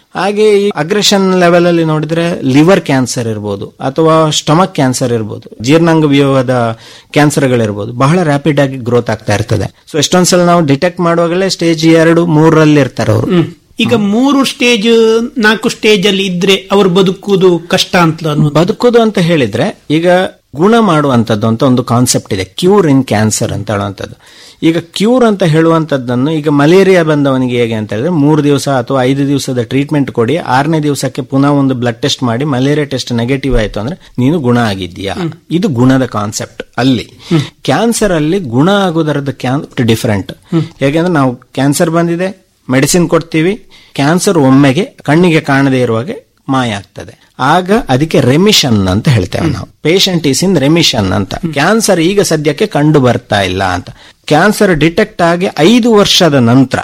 [SPEAKER 4] ಹಾಗೆ ಈ ಅಗ್ರೆಷನ್ ಲೆವೆಲ್ ಅಲ್ಲಿ ನೋಡಿದ್ರೆ ಲಿವರ್ ಕ್ಯಾನ್ಸರ್ ಇರ್ಬೋದು ಅಥವಾ ಸ್ಟಮಕ್ ಕ್ಯಾನ್ಸರ್ ಇರ್ಬೋದು ಜೀರ್ಣಾಂಗ ವ್ಯೂಹದ ಕ್ಯಾನ್ಸರ್ಗಳಿರ್ಬೋದು ಬಹಳ ರ್ಯಾಪಿಡ್ ಆಗಿ ಗ್ರೋತ್ ಆಗ್ತಾ ಇರ್ತದೆ ಸೊ ಎಷ್ಟೊಂದ್ಸಲ ನಾವು ಡಿಟೆಕ್ಟ್ ಮಾಡುವಾಗಲೇ ಸ್ಟೇಜ್ ಎರಡು ಮೂರರಲ್ಲಿ ಇರ್ತಾರೆ ಅವರು
[SPEAKER 3] ಈಗ ಮೂರು ಸ್ಟೇಜ್ ನಾಲ್ಕು ಸ್ಟೇಜ್ ಅಲ್ಲಿ ಇದ್ರೆ ಅವರು ಬದುಕುವುದು ಕಷ್ಟ ಅಂತ ಅನ್ನೋದು
[SPEAKER 4] ಬದುಕೋದು ಅಂತ ಹೇಳಿದ್ರೆ ಈಗ ಗುಣ ಮಾಡುವಂತದ್ದು ಅಂತ ಒಂದು ಕಾನ್ಸೆಪ್ಟ್ ಇದೆ ಕ್ಯೂರ್ ಇನ್ ಕ್ಯಾನ್ಸರ್ ಅಂತ ಹೇಳುವಂಥದ್ದು ಈಗ ಕ್ಯೂರ್ ಅಂತ ಹೇಳುವಂತದ್ದನ್ನು ಈಗ ಮಲೇರಿಯಾ ಬಂದವನಿಗೆ ಹೇಗೆ ಅಂತ ಹೇಳಿದ್ರೆ ಮೂರು ದಿವಸ ಅಥವಾ ಐದು ದಿವಸದ ಟ್ರೀಟ್ಮೆಂಟ್ ಕೊಡಿ ಆರನೇ ದಿವಸಕ್ಕೆ ಪುನಃ ಒಂದು ಬ್ಲಡ್ ಟೆಸ್ಟ್ ಮಾಡಿ ಮಲೇರಿಯಾ ಟೆಸ್ಟ್ ನೆಗೆಟಿವ್ ಆಯ್ತು ಅಂದ್ರೆ ನೀನು ಗುಣ ಆಗಿದ್ದೀಯಾ ಇದು ಗುಣದ ಕಾನ್ಸೆಪ್ಟ್ ಅಲ್ಲಿ ಕ್ಯಾನ್ಸರ್ ಅಲ್ಲಿ ಗುಣ ಆಗೋದರದ ಡಿಫರೆಂಟ್ ಹೇಗೆಂದ್ರೆ ನಾವು ಕ್ಯಾನ್ಸರ್ ಬಂದಿದೆ ಮೆಡಿಸಿನ್ ಕೊಡ್ತೀವಿ ಕ್ಯಾನ್ಸರ್ ಒಮ್ಮೆಗೆ ಕಣ್ಣಿಗೆ ಕಾಣದೇ ಇರುವಾಗೆ ಮಾಯ ಆಗ್ತದೆ ಆಗ ಅದಕ್ಕೆ ರೆಮಿಷನ್ ಅಂತ ಹೇಳ್ತೇವೆ ನಾವು ಪೇಷಂಟ್ ಈಸ್ ಇನ್ ರೆಮಿಷನ್ ಅಂತ ಕ್ಯಾನ್ಸರ್ ಈಗ ಸದ್ಯಕ್ಕೆ ಕಂಡು ಬರ್ತಾ ಇಲ್ಲ ಅಂತ ಕ್ಯಾನ್ಸರ್ ಡಿಟೆಕ್ಟ್ ಆಗಿ ಐದು ವರ್ಷದ ನಂತರ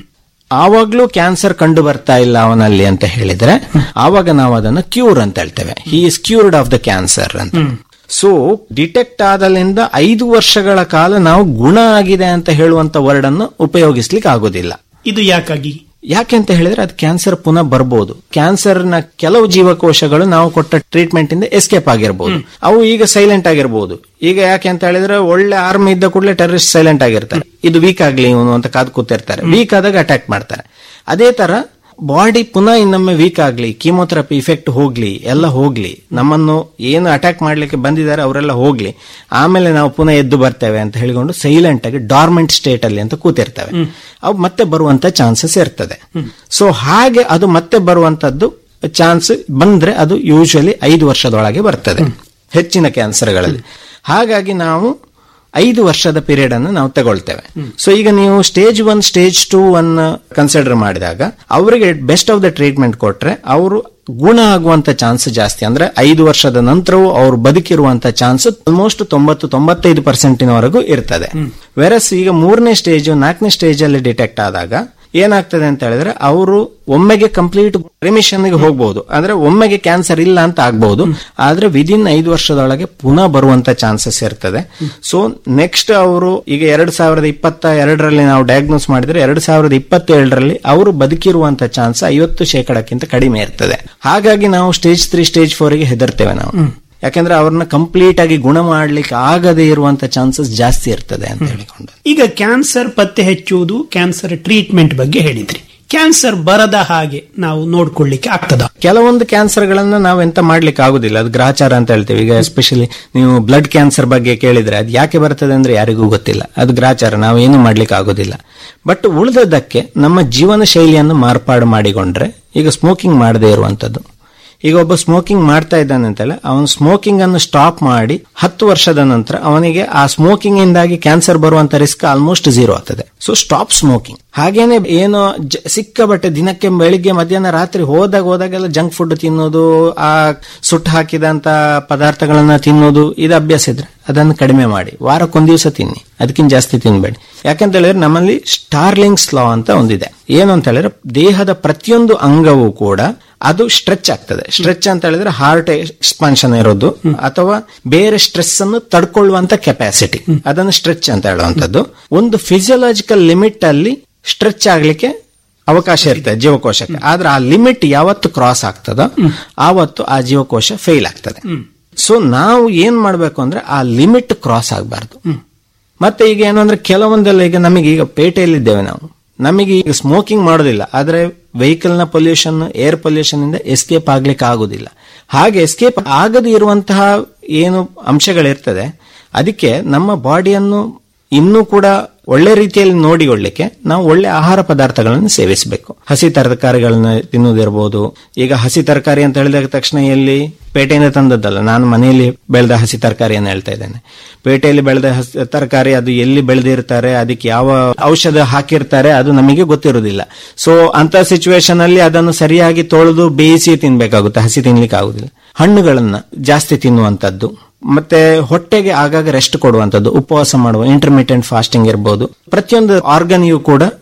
[SPEAKER 4] ಆವಾಗ್ಲೂ ಕ್ಯಾನ್ಸರ್ ಕಂಡು ಬರ್ತಾ ಇಲ್ಲ ಅವನಲ್ಲಿ ಅಂತ ಹೇಳಿದ್ರೆ ಆವಾಗ ನಾವು ಅದನ್ನು ಕ್ಯೂರ್ ಅಂತ ಹೇಳ್ತೇವೆ he is cured of the cancer ಅಂತ ಸೊ ಡಿಟೆಕ್ಟ್ ಆದಲ್ಲಿಂದ ಐದು ವರ್ಷಗಳ ಕಾಲ ನಾವು ಗುಣ ಆಗಿದೆ ಅಂತ ಹೇಳುವಂತ ವರ್ಡ್ ಅನ್ನು ಉಪಯೋಗಿಸ್ಲಿಕ್ಕೆ ಆಗೋದಿಲ್ಲ
[SPEAKER 3] ಇದು ಯಾಕಾಗಿ
[SPEAKER 4] ಯಾಕೆ ಅಂತ ಹೇಳಿದ್ರೆ ಅದು ಕ್ಯಾನ್ಸರ್ ಪುನಃ ಬರ್ಬೋದು ಕ್ಯಾನ್ಸರ್ ನ ಕೆಲವು ಜೀವಕೋಶಗಳು ನಾವು ಕೊಟ್ಟ ಟ್ರೀಟ್ಮೆಂಟ್ ಇಂದ ಎಸ್ಕೇಪ್ ಆಗಿರ್ಬೋದು ಅವು ಈಗ ಸೈಲೆಂಟ್ ಆಗಿರ್ಬೋದು ಈಗ ಯಾಕೆ ಅಂತ ಹೇಳಿದ್ರೆ ಒಳ್ಳೆ ಆರ್ಮಿ ಇದ್ದ ಕೂಡಲೇ ಟೆರರಿಸ್ಟ್ ಸೈಲೆಂಟ್ ಆಗಿರ್ತಾರೆ ಇದು ವೀಕ್ ಆಗ್ಲಿ ಇವನು ಅಂತ ಕಾದು ಕೂತಿರ್ತಾರೆ ವೀಕ್ ಆದಾಗ ಅಟ್ಯಾಕ್ ಮಾಡ್ತಾರೆ ಅದೇ ತರ ಬಾಡಿ ಪುನಃ ಇನ್ನೊಮ್ಮೆ ವೀಕ್ ಆಗ್ಲಿ ಕೀಮೋಥೆರಪಿ ಇಫೆಕ್ಟ್ ಹೋಗ್ಲಿ ಎಲ್ಲ ಹೋಗ್ಲಿ ನಮ್ಮನ್ನು ಏನು ಅಟ್ಯಾಕ್ ಮಾಡ್ಲಿಕ್ಕೆ ಬಂದಿದ್ದಾರೆ ಅವರೆಲ್ಲ ಹೋಗ್ಲಿ ಆಮೇಲೆ ನಾವು ಪುನಃ ಎದ್ದು ಬರ್ತೇವೆ ಅಂತ ಹೇಳಿಕೊಂಡು ಸೈಲೆಂಟ್ ಆಗಿ ಡಾರ್ಮೆಂಟ್ ಸ್ಟೇಟ್ ಅಲ್ಲಿ ಅಂತ ಕೂತಿರ್ತವೆ ಅವು ಮತ್ತೆ ಬರುವಂತ ಚಾನ್ಸಸ್ ಇರ್ತದೆ ಸೊ ಹಾಗೆ ಅದು ಮತ್ತೆ ಬರುವಂತದ್ದು ಚಾನ್ಸ್ ಬಂದ್ರೆ ಅದು ಯೂಶಲಿ ಐದು ವರ್ಷದೊಳಗೆ ಬರ್ತದೆ ಹೆಚ್ಚಿನ ಕ್ಯಾನ್ಸರ್ಗಳಲ್ಲಿ ಹಾಗಾಗಿ ನಾವು ಐದು ವರ್ಷದ ಪೀರಿಯಡ್ ಅನ್ನು ನಾವು ತಗೊಳ್ತೇವೆ ಸೊ ಈಗ ನೀವು ಸ್ಟೇಜ್ ಒನ್ ಸ್ಟೇಜ್ ಟೂ ಅನ್ನು ಕನ್ಸಿಡರ್ ಮಾಡಿದಾಗ ಅವರಿಗೆ ಬೆಸ್ಟ್ ಆಫ್ ದ ಟ್ರೀಟ್ಮೆಂಟ್ ಕೊಟ್ರೆ ಅವರು ಗುಣ ಆಗುವಂತ ಚಾನ್ಸ್ ಜಾಸ್ತಿ ಅಂದ್ರೆ ಐದು ವರ್ಷದ ನಂತರವೂ ಅವರು ಬದುಕಿರುವಂತ ಚಾನ್ಸ್ ಆಲ್ಮೋಸ್ಟ್ ತೊಂಬತ್ತು ತೊಂಬತ್ತೈದು ಪರ್ಸೆಂಟಿನವರೆಗೂ ಇರ್ತದೆ ವೆರಸ್ ಈಗ ಮೂರನೇ ಸ್ಟೇಜ್ ನಾಲ್ಕನೇ ಸ್ಟೇಜ್ ಅಲ್ಲಿ ಡಿಟೆಕ್ಟ್ ಆದಾಗ ಏನಾಗ್ತದೆ ಅಂತ ಹೇಳಿದ್ರೆ ಅವರು ಒಮ್ಮೆಗೆ ಕಂಪ್ಲೀಟ್ ರಿಮಿಷನ್ ಗೆ ಹೋಗಬಹುದು ಅಂದ್ರೆ ಒಮ್ಮೆಗೆ ಕ್ಯಾನ್ಸರ್ ಇಲ್ಲ ಅಂತ ಆಗ್ಬಹುದು ಆದ್ರೆ ವಿದಿನ್ ಐದು ವರ್ಷದೊಳಗೆ ಪುನಃ ಬರುವಂತ ಚಾನ್ಸಸ್ ಇರ್ತದೆ ಸೊ ನೆಕ್ಸ್ಟ್ ಅವರು ಈಗ ಎರಡ್ ಸಾವಿರದ ಇಪ್ಪತ್ತ ಎರಡರಲ್ಲಿ ನಾವು ಡಯಾಗ್ನೋಸ್ ಮಾಡಿದ್ರೆ ಎರಡ್ ಸಾವಿರದ ಇಪ್ಪತ್ತೇಳರಲ್ಲಿ ಅವರು ಬದುಕಿರುವಂತ ಚಾನ್ಸ್ ಐವತ್ತು ಶೇಕಡಕ್ಕಿಂತ ಕಡಿಮೆ ಇರ್ತದೆ ಹಾಗಾಗಿ ನಾವು ಸ್ಟೇಜ್ ತ್ರೀ ಸ್ಟೇಜ್ ಫೋರ್ ಗೆ ಹೆದರ್ತೇವೆ ನಾವು ಯಾಕಂದ್ರೆ ಅವ್ರನ್ನ ಕಂಪ್ಲೀಟ್ ಆಗಿ ಗುಣ ಮಾಡ್ಲಿಕ್ಕೆ ಆಗದೇ ಇರುವಂತ ಚಾನ್ಸಸ್ ಜಾಸ್ತಿ ಇರ್ತದೆ ಅಂತ ಹೇಳಿಕೊಂಡು
[SPEAKER 3] ಈಗ ಕ್ಯಾನ್ಸರ್ ಪತ್ತೆ ಹಚ್ಚುವುದು ಕ್ಯಾನ್ಸರ್ ಟ್ರೀಟ್ಮೆಂಟ್ ಬಗ್ಗೆ ಹೇಳಿದ್ರಿ ಕ್ಯಾನ್ಸರ್ ಬರದ ಹಾಗೆ ನಾವು ನೋಡ್ಕೊಳ್ಳಿಕ್ಕೆ ಆಗ್ತದ
[SPEAKER 4] ಕೆಲವೊಂದು ಕ್ಯಾನ್ಸರ್ ಗಳನ್ನ ನಾವು ಎಂತ ಮಾಡ್ಲಿಕ್ಕೆ ಆಗುದಿಲ್ಲ ಅದು ಗ್ರಾಚಾರ ಅಂತ ಹೇಳ್ತೇವೆ ಈಗ ಎಸ್ಪೆಷಲಿ ನೀವು ಬ್ಲಡ್ ಕ್ಯಾನ್ಸರ್ ಬಗ್ಗೆ ಕೇಳಿದ್ರೆ ಅದು ಯಾಕೆ ಬರ್ತದೆ ಅಂದ್ರೆ ಯಾರಿಗೂ ಗೊತ್ತಿಲ್ಲ ಅದು ಗ್ರಾಚಾರ ನಾವು ಏನು ಮಾಡ್ಲಿಕ್ಕೆ ಆಗುದಿಲ್ಲ ಬಟ್ ಉಳಿದದ್ದಕ್ಕೆ ನಮ್ಮ ಜೀವನ ಶೈಲಿಯನ್ನು ಮಾರ್ಪಾಡು ಮಾಡಿಕೊಂಡ್ರೆ ಈಗ ಸ್ಮೋಕಿಂಗ್ ಮಾಡದೇ ಇರುವಂತದ್ದು ಈಗ ಒಬ್ಬ ಸ್ಮೋಕಿಂಗ್ ಮಾಡ್ತಾ ಇದ್ದಾನೆ ಅಂತಲ್ಲ ಅವನು ಸ್ಮೋಕಿಂಗ್ ಅನ್ನು ಸ್ಟಾಪ್ ಮಾಡಿ ಹತ್ತು ವರ್ಷದ ನಂತರ ಅವನಿಗೆ ಆ ಸ್ಮೋಕಿಂಗ್ ಇಂದಾಗಿ ಕ್ಯಾನ್ಸರ್ ಬರುವಂತ ರಿಸ್ಕ್ ಆಲ್ಮೋಸ್ಟ್ ಝೀರೋ ಆಗ್ತದೆ ಸೊ ಸ್ಟಾಪ್ ಸ್ಮೋಕಿಂಗ್ ಹಾಗೇನೆ ಏನೋ ಜ- ಸಿಕ್ಕಾಬಟ್ಟೆ ದಿನಕ್ಕೆ ಬೆಳಿಗ್ಗೆ ಮಧ್ಯಾಹ್ನ ರಾತ್ರಿ ಹೋದಾಗ ಹೋದಾಗೆಲ್ಲ ಜಂಕ್ ಫುಡ್ ತಿನ್ನೋದು ಆ ಸುಟ್ಟು ಹಾಕಿದಂತ ಪದಾರ್ಥಗಳನ್ನ ತಿನ್ನೋದು ಇದು ಅಭ್ಯಾಸ ಇದ್ರೆ ಅದನ್ನು ಕಡಿಮೆ ಮಾಡಿ ವಾರಕ್ಕೊಂದ್ ದಿವಸ ತಿನ್ನಿ ಅದಕ್ಕಿಂತ ಜಾಸ್ತಿ ತಿನ್ಬೇಡಿ ಯಾಕಂತ ಹೇಳಿದ್ರೆ ನಮ್ಮಲ್ಲಿ ಸ್ಟಾರ್ಲಿಂಗ್ಸ್ ಲಾ ಅಂತ ಒಂದಿದೆ ಏನು ಅಂತ ಹೇಳಿದ್ರೆ ದೇಹದ ಪ್ರತಿಯೊಂದು ಅಂಗವೂ ಕೂಡ ಅದು ಸ್ಟ್ರೆಚ್ ಆಗ್ತದೆ ಸ್ಟ್ರೆಚ್ ಅಂತ ಹೇಳಿದ್ರೆ ಹಾರ್ಟ್ ಎಕ್ಸ್ಪಾನ್ಷನ್ ಇರೋದು ಅಥವಾ ಬೇರೆ ಸ್ಟ್ರೆಸ್ ಅನ್ನು ತಡ್ಕೊಳ್ಳುವಂತ ಕೆಪಾಸಿಟಿ ಅದನ್ನು ಸ್ಟ್ರೆಚ್ ಅಂತ ಹೇಳುವಂತದ್ದು ಒಂದು ಫಿಸಿಯೋಲಾಜಿಕಲ್ ಲಿಮಿಟ್ ಅಲ್ಲಿ ಸ್ಟ್ರೆಚ್ ಆಗ್ಲಿಕ್ಕೆ ಅವಕಾಶ ಇರ್ತದೆ ಜೀವಕೋಶಕ್ಕೆ ಆದ್ರೆ ಆ ಲಿಮಿಟ್ ಯಾವತ್ತು ಕ್ರಾಸ್ ಆಗ್ತದೋ ಆವತ್ತು ಆ ಜೀವಕೋಶ ಫೇಲ್ ಆಗ್ತದೆ ಸೊ ನಾವು ಏನ್ ಮಾಡ್ಬೇಕು ಅಂದ್ರೆ ಆ ಲಿಮಿಟ್ ಕ್ರಾಸ್ ಆಗಬಾರ್ದು ಮತ್ತೆ ಈಗ ಏನು ಅಂದ್ರೆ ಕೆಲವೊಂದೆಲ್ಲ ಈಗ ನಮಗೆ ಈಗ ಪೇಟೆಯಲ್ಲಿದ್ದೇವೆ ನಾವು ನಮಗೆ ಈಗ ಸ್ಮೋಕಿಂಗ್ ಮಾಡೋದಿಲ್ಲ ಆದ್ರೆ ವೆಹಿಕಲ್ ನ ಪೊಲ್ಯೂಷನ್ ಏರ್ ಪೊಲ್ಯೂಷನ್ ಇಂದ ಎಸ್ಕೇಪ್ ಆಗ್ಲಿಕ್ಕೆ ಆಗುದಿಲ್ಲ ಹಾಗೆ ಎಸ್ಕೇಪ್ ಆಗದೇ ಇರುವಂತಹ ಏನು ಅಂಶಗಳಿರ್ತದೆ ಅದಕ್ಕೆ ನಮ್ಮ ಬಾಡಿಯನ್ನು ಇನ್ನೂ ಕೂಡ ಒಳ್ಳೆ ರೀತಿಯಲ್ಲಿ ನೋಡಿಕೊಳ್ಳಿಕ್ಕೆ ನಾವು ಒಳ್ಳೆ ಆಹಾರ ಪದಾರ್ಥಗಳನ್ನು ಸೇವಿಸಬೇಕು ಹಸಿ ತರಕಾರಿಗಳನ್ನ ತಿನ್ನುವುದಿರ್ಬೋದು ಈಗ ಹಸಿ ತರಕಾರಿ ಅಂತ ಹೇಳಿದ ತಕ್ಷಣ ಎಲ್ಲಿ ಪೇಟೆಯಿಂದ ತಂದದ್ದಲ್ಲ ನಾನು ಮನೆಯಲ್ಲಿ ಬೆಳೆದ ಹಸಿ ತರಕಾರಿಯನ್ನು ಹೇಳ್ತಾ ಇದ್ದೇನೆ ಪೇಟೆಯಲ್ಲಿ ಬೆಳೆದ ಹಸಿ ತರಕಾರಿ ಅದು ಎಲ್ಲಿ ಬೆಳೆದಿರ್ತಾರೆ ಅದಕ್ಕೆ ಯಾವ ಔಷಧ ಹಾಕಿರ್ತಾರೆ ಅದು ನಮಗೆ ಗೊತ್ತಿರುವುದಿಲ್ಲ ಸೊ ಅಂತ ಸಿಚುವೇಶನ್ ಅಲ್ಲಿ ಅದನ್ನು ಸರಿಯಾಗಿ ತೊಳೆದು ಬೇಯಿಸಿ ತಿನ್ಬೇಕಾಗುತ್ತೆ ಹಸಿ ತಿನ್ಲಿಕ್ಕೆ ಆಗುದಿಲ್ಲ ಹಣ್ಣುಗಳನ್ನ ಜಾಸ್ತಿ ತಿನ್ನುವಂತದ್ದು ಮತ್ತೆ ಹೊಟ್ಟೆಗೆ ಆಗಾಗ ರೆಸ್ಟ್ ಕೊಡುವಂತದ್ದು ಉಪವಾಸ ಮಾಡುವ ಇಂಟರ್ಮಿಟೆಂಟ್ ಫಾಸ್ಟಿಂಗ್ ಇರಬಹುದು ಪ್ರತಿಯೊಂದು ಆರ್ಗನ್ಗೂ ಕೂಡ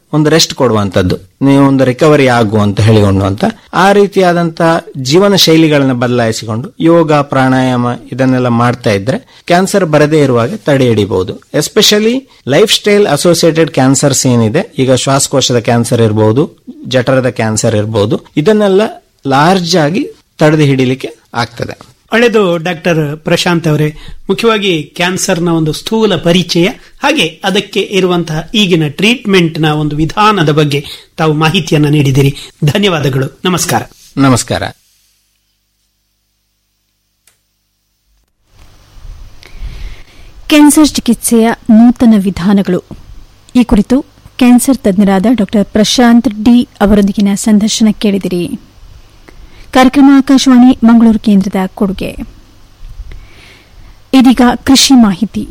[SPEAKER 4] ಒಂದು ರೆಸ್ಟ್ ಕೊಡುವಂತದ್ದು ನೀವು ಒಂದು ರಿಕವರಿ ಆಗು ಅಂತ ಹೇಳಿಕೊಂಡು ಅಂತ ಆ ರೀತಿಯಾದಂತಹ ಜೀವನ ಶೈಲಿಗಳನ್ನ ಬದಲಾಯಿಸಿಕೊಂಡು ಯೋಗ ಪ್ರಾಣಾಯಾಮ ಇದನ್ನೆಲ್ಲ ಮಾಡ್ತಾ ಇದ್ರೆ ಕ್ಯಾನ್ಸರ್ ಬರದೇ ಇರುವಾಗ ತಡೆ ಹಿಡಿಬಹುದು especially lifestyle associated cancers ಏನಿದೆ ಈಗ ಶ್ವಾಸಕೋಶದ ಕ್ಯಾನ್ಸರ್ ಇರಬಹುದು ಜಠರದ ಕ್ಯಾನ್ಸರ್ ಇರಬಹುದು ಇದನ್ನೆಲ್ಲ ಲಾರ್ಜ್ ಆಗಿ ತಡೆದು ಹಿಡಿಲಿಕ್ಕೆ ಆಗ್ತದೆ
[SPEAKER 3] ಒಳ್ಳೆಯದು ಡಾಕ್ಟರ್ ಪ್ರಶಾಂತ್ ಅವರೇ ಮುಖ್ಯವಾಗಿ ಕ್ಯಾನ್ಸರ್ನ ಒಂದು ಸ್ಥೂಲ ಪರಿಚಯ ಹಾಗೆ ಅದಕ್ಕೆ ಇರುವಂತಹ ಈಗಿನ ಟ್ರೀಟ್ಮೆಂಟ್ನ ಒಂದು ವಿಧಾನದ ಬಗ್ಗೆ ತಾವು ಮಾಹಿತಿಯನ್ನ ನೀಡಿದಿರಿ ಧನ್ಯವಾದಗಳು ನಮಸ್ಕಾರ
[SPEAKER 4] ನಮಸ್ಕಾರ
[SPEAKER 2] ಕ್ಯಾನ್ಸರ್ ಚಿಕಿತ್ಸೆಯ ನೂತನ ವಿಧಾನಗಳು ಈ ಕುರಿತು ಕ್ಯಾನ್ಸರ್ ತಜ್ಞರಾದ ಡಾ ಪ್ರಶಾಂತ್ ಡಿ ಅವರೊಂದಿಗಿನ ಸಂದರ್ಶನ ಕೇಳಿದಿರಿ ಕಾರ್ಯಕ್ರಮ ಆಕಾಶವಾಣಿ ಮಂಗಳೂರು ಕೇಂದ್ರದ ಕೊಡುಗೆ ಇದೀಗ ಕೃಷಿ ಮಾಹಿತಿ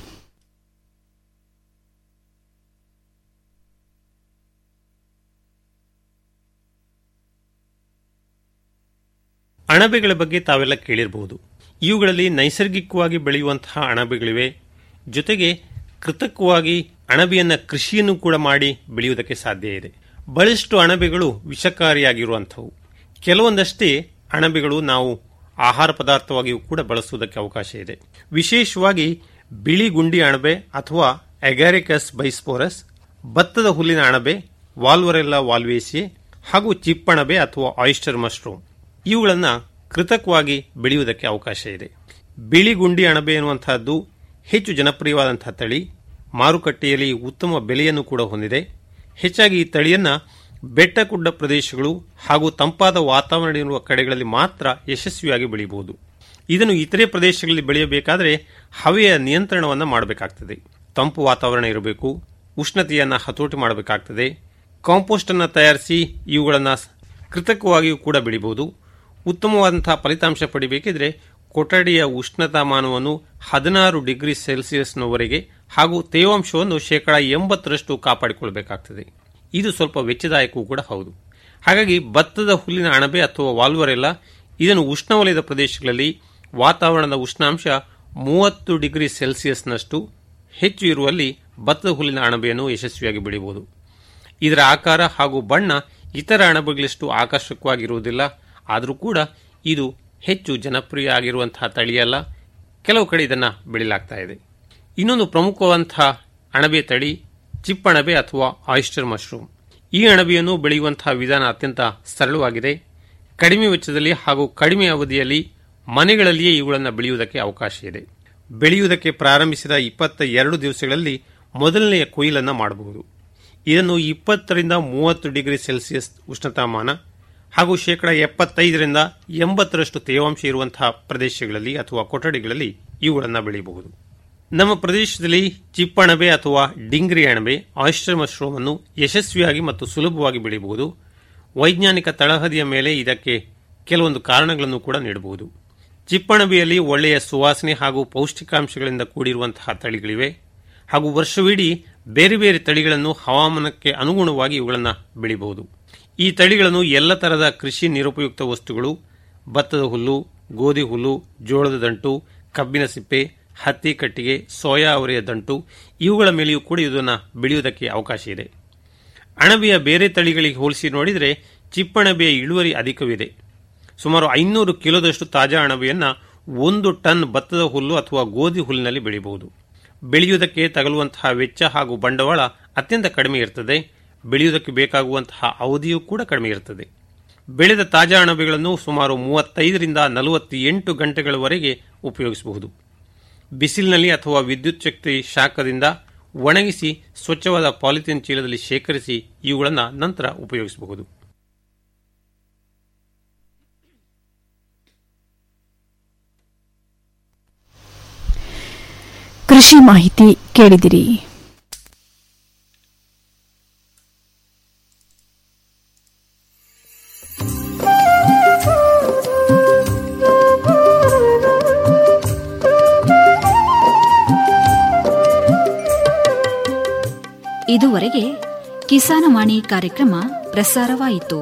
[SPEAKER 5] ಅಣಬೆಗಳ ಬಗ್ಗೆ ತಾವೆಲ್ಲ ಕೇಳಿರಬಹುದು ಇವುಗಳಲ್ಲಿ ನೈಸರ್ಗಿಕವಾಗಿ ಬೆಳೆಯುವಂತಹ ಅಣಬೆಗಳಿವೆ ಜೊತೆಗೆ ಕೃತಕವಾಗಿ ಅಣಬೆಯನ್ನ ಕೃಷಿಯನ್ನು ಕೂಡ ಮಾಡಿ ಬೆಳೆಯುವುದಕ್ಕೆ ಸಾಧ್ಯ ಇದೆ ಬಹಳಷ್ಟು ಅಣಬೆಗಳು ವಿಷಕಾರಿಯಾಗಿರುವಂಥವು ಕೆಲವೊಂದಷ್ಟೇ ಅಣಬೆಗಳು ನಾವು ಆಹಾರ ಪದಾರ್ಥವಾಗಿಯೂ ಕೂಡ ಬಳಸುವುದಕ್ಕೆ ಅವಕಾಶ ಇದೆ ವಿಶೇಷವಾಗಿ ಬಿಳಿ ಗುಂಡಿ ಅಣಬೆ ಅಥವಾ ಎಗಾರಿಕಸ್ ಬೈಸ್ಪೋರಸ್ ಭತ್ತದ ಹುಲ್ಲಿನ ಅಣಬೆ ವಾಲ್ವರೆಲ್ಲಾ ವಾಲ್ವೇಸಿಯೆ ಹಾಗೂ ಚಿಪ್ಪಣಬೆ ಅಥವಾ ಆಯಿಸ್ಟರ್ ಮಶ್ರೂಮ್ ಇವುಗಳನ್ನು ಕೃತಕವಾಗಿ ಬೆಳೆಯುವುದಕ್ಕೆ ಅವಕಾಶ ಇದೆ ಬಿಳಿ ಗುಂಡಿ ಅಣಬೆ ಎನ್ನುವಂತಹದ್ದು ಹೆಚ್ಚು ಜನಪ್ರಿಯವಾದಂತಹ ತಳಿ ಮಾರುಕಟ್ಟೆಯಲ್ಲಿ ಉತ್ತಮ ಬೆಲೆಯನ್ನು ಕೂಡ ಹೊಂದಿದೆ ಹೆಚ್ಚಾಗಿ ಈ ತಳಿಯನ್ನ ಬೆಟ್ಟ ಗುಡ್ಡ ಪ್ರದೇಶಗಳು ಹಾಗೂ ತಂಪಾದ ವಾತಾವರಣ ಇರುವ ಕಡೆಗಳಲ್ಲಿ ಮಾತ್ರ ಯಶಸ್ವಿಯಾಗಿ ಬೆಳೆಯಬಹುದು ಇದನ್ನು ಇತರೆ ಪ್ರದೇಶಗಳಲ್ಲಿ ಬೆಳೆಯಬೇಕಾದರೆ ಹವೆಯ ನಿಯಂತ್ರಣವನ್ನು ಮಾಡಬೇಕಾಗ್ತದೆ ತಂಪು ವಾತಾವರಣ ಇರಬೇಕು ಉಷ್ಣತೆಯನ್ನು ಹತೋಟಿ ಮಾಡಬೇಕಾಗ್ತದೆ ಕಾಂಪೋಸ್ಟ್ ಅನ್ನು ತಯಾರಿಸಿ ಇವುಗಳನ್ನು ಕೃತಕವಾಗಿಯೂ ಕೂಡ ಬೆಳಿಬಹುದು ಉತ್ತಮವಾದಂತಹ ಫಲಿತಾಂಶ ಪಡಿಬೇಕಿದ್ರೆ ಕೊಠಡಿಯ ಉಷ್ಣತಾಮಾನವನ್ನು ಹದಿನಾರು ಡಿಗ್ರಿ ಸೆಲ್ಸಿಯಸ್ನವರೆಗೆ ಹಾಗೂ ತೇವಾಂಶವನ್ನು ಶೇಕಡಾ ಎಂಬತ್ತರಷ್ಟು ಕಾಪಾಡಿಕೊಳ್ಳಬೇಕಾಗ್ತದೆ ಇದು ಸ್ವಲ್ಪ ವೆಚ್ಚದಾಯಕವೂ ಕೂಡ ಹೌದು ಹಾಗಾಗಿ ಭತ್ತದ ಹುಲ್ಲಿನ ಅಣಬೆ ಅಥವಾ ವಾಲ್ವರೆಲ್ಲ ಇದನ್ನು ಉಷ್ಣವಲಯದ ಪ್ರದೇಶಗಳಲ್ಲಿ ವಾತಾವರಣದ ಉಷ್ಣಾಂಶ ಮೂವತ್ತು ಡಿಗ್ರಿ ಸೆಲ್ಸಿಯಸ್ನಷ್ಟು ಹೆಚ್ಚು ಇರುವಲ್ಲಿ ಭತ್ತದ ಹುಲ್ಲಿನ ಅಣಬೆಯನ್ನು ಯಶಸ್ವಿಯಾಗಿ ಬೆಳೆಯಬಹುದು ಇದರ ಆಕಾರ ಹಾಗೂ ಬಣ್ಣ ಇತರ ಅಣಬೆಗಳಷ್ಟು ಆಕರ್ಷಕವಾಗಿರುವುದಿಲ್ಲ ಆದರೂ ಕೂಡ ಇದು ಹೆಚ್ಚು ಜನಪ್ರಿಯ ಆಗಿರುವಂತಹ ತಳಿಯಲ್ಲ ಕೆಲವು ಕಡೆ ಇದನ್ನು ಬೆಳೆಯಲಾಗ್ತಾ ಇದೆ ಇನ್ನೊಂದು ಪ್ರಮುಖವಂತಹ ಅಣಬೆ ತಳಿ ಚಿಪ್ಪಣಬೆ ಅಥವಾ ಆಯಿಸ್ಟರ್ ಮಶ್ರೂಮ್ ಈ ಅಣಬೆಯನ್ನು ಬೆಳೆಯುವಂತಹ ವಿಧಾನ ಅತ್ಯಂತ ಸರಳವಾಗಿದೆ ಕಡಿಮೆ ವೆಚ್ಚದಲ್ಲಿ ಹಾಗೂ ಕಡಿಮೆ ಅವಧಿಯಲ್ಲಿ ಮನೆಗಳಲ್ಲಿಯೇ ಇವುಗಳನ್ನು ಬೆಳೆಯುವುದಕ್ಕೆ ಅವಕಾಶ ಇದೆ ಬೆಳೆಯುವುದಕ್ಕೆ ಪ್ರಾರಂಭಿಸಿದ ಇಪ್ಪತ್ತ ಎರಡು ದಿವಸಗಳಲ್ಲಿ ಮೊದಲನೆಯ ಕೊಯ್ಲನ್ನು ಮಾಡಬಹುದು ಇದನ್ನು ಇಪ್ಪತ್ತರಿಂದ ಮೂವತ್ತು ಡಿಗ್ರಿ ಸೆಲ್ಸಿಯಸ್ ಉಷ್ಣತಾಮಾನ ಹಾಗೂ ಶೇಕಡ ಎಪ್ಪತ್ತೈದರಿಂದ ಎಂಬತ್ತರಷ್ಟು ತೇವಾಂಶ ಇರುವಂತಹ ಪ್ರದೇಶಗಳಲ್ಲಿ ಅಥವಾ ಕೊಠಡಿಗಳಲ್ಲಿ ಇವುಗಳನ್ನು ಬೆಳೆಯಬಹುದು ನಮ್ಮ ಪ್ರದೇಶದಲ್ಲಿ ಚಿಪ್ಪಣಬೆ ಅಥವಾ ಡಿಂಗ್ರಿ ಅಣಬೆ ಆಯಿಸ್ಟರ್ ಮಶ್ರೂಮ್ ಅನ್ನು ಯಶಸ್ವಿಯಾಗಿ ಮತ್ತು ಸುಲಭವಾಗಿ ಬೆಳೆಯಬಹುದು ವೈಜ್ಞಾನಿಕ ತಳಹದಿಯ ಮೇಲೆ ಇದಕ್ಕೆ ಕೆಲವೊಂದು ಕಾರಣಗಳನ್ನು ಕೂಡ ನೀಡಬಹುದು ಚಿಪ್ಪಣಬೆಯಲ್ಲಿ ಒಳ್ಳೆಯ ಸುವಾಸನೆ ಹಾಗೂ ಪೌಷ್ಟಿಕಾಂಶಗಳಿಂದ ಕೂಡಿರುವಂತಹ ತಳಿಗಳಿವೆ ಹಾಗೂ ವರ್ಷವಿಡೀ ಬೇರೆ ಬೇರೆ ತಳಿಗಳನ್ನು ಹವಾಮಾನಕ್ಕೆ ಅನುಗುಣವಾಗಿ ಇವುಗಳನ್ನು ಬೆಳೆಯಬಹುದು ಈ ತಳಿಗಳನ್ನು ಎಲ್ಲ ತರಹದ ಕೃಷಿ ನಿರುಪಯುಕ್ತ ವಸ್ತುಗಳು ಭತ್ತದ ಹುಲ್ಲು ಗೋಧಿ ಹುಲ್ಲು ಜೋಳದ ದಂಟು ಕಬ್ಬಿನ ಸಿಪ್ಪೆ ಹತ್ತಿ ಕಟ್ಟಿಗೆ ಸೋಯಾ ಅವರೆಯ ದಂಟು ಇವುಗಳ ಮೇಲೆಯೂ ಕೂಡ ಇದನ್ನು ಬೆಳೆಯುವುದಕ್ಕೆ ಅವಕಾಶ ಇದೆ ಅಣಬೆಯ ಬೇರೆ ತಳಿಗಳಿಗೆ ಹೋಲಿಸಿ ನೋಡಿದರೆ ಚಿಪ್ಪಣಬೆಯ ಇಳುವರಿ ಅಧಿಕವಿದೆ ಸುಮಾರು ಐನೂರು ಕಿಲೋದಷ್ಟು ತಾಜಾ ಅಣಬೆಯನ್ನು ಒಂದು ಟನ್ ಭತ್ತದ ಹುಲ್ಲು ಅಥವಾ ಗೋಧಿ ಹುಲ್ಲಿನಲ್ಲಿ ಬೆಳೆಯಬಹುದು ಬೆಳೆಯುವುದಕ್ಕೆ ತಗಲುವಂತಹ ವೆಚ್ಚ ಹಾಗೂ ಬಂಡವಾಳ ಅತ್ಯಂತ ಕಡಿಮೆ ಇರ್ತದೆ ಬೆಳೆಯುವುದಕ್ಕೆ ಬೇಕಾಗುವಂತಹ ಅವಧಿಯೂ ಕೂಡ ಕಡಿಮೆ ಇರ್ತದೆ ಬೆಳೆದ ತಾಜಾ ಅಣಬೆಗಳನ್ನು ಸುಮಾರು ಮೂವತ್ತೈದರಿಂದ ನಲವತ್ತೆಂಟು ಗಂಟೆಗಳವರೆಗೆ ಉಪಯೋಗಿಸಬಹುದು ಬಿಸಿಲಿನಲ್ಲಿ ಅಥವಾ ವಿದ್ಯುತ್ ಶಕ್ತಿ ಶಾಖದಿಂದ ಒಣಗಿಸಿ ಸ್ವಚ್ಛವಾದ ಪಾಲಿಥೀನ್ ಚೀಲದಲ್ಲಿ ಶೇಖರಿಸಿ ಇವುಗಳನ್ನು ನಂತರ ಉಪಯೋಗಿಸಬಹುದು
[SPEAKER 2] ಕೃಷಿ ಮಾಹಿತಿ ಕೇಳಿದಿರಿ
[SPEAKER 1] ಇದುವರೆಗೆ ಕಿಸಾನವಾಣಿ ಕಾರ್ಯಕ್ರಮ ಪ್ರಸಾರವಾಯಿತು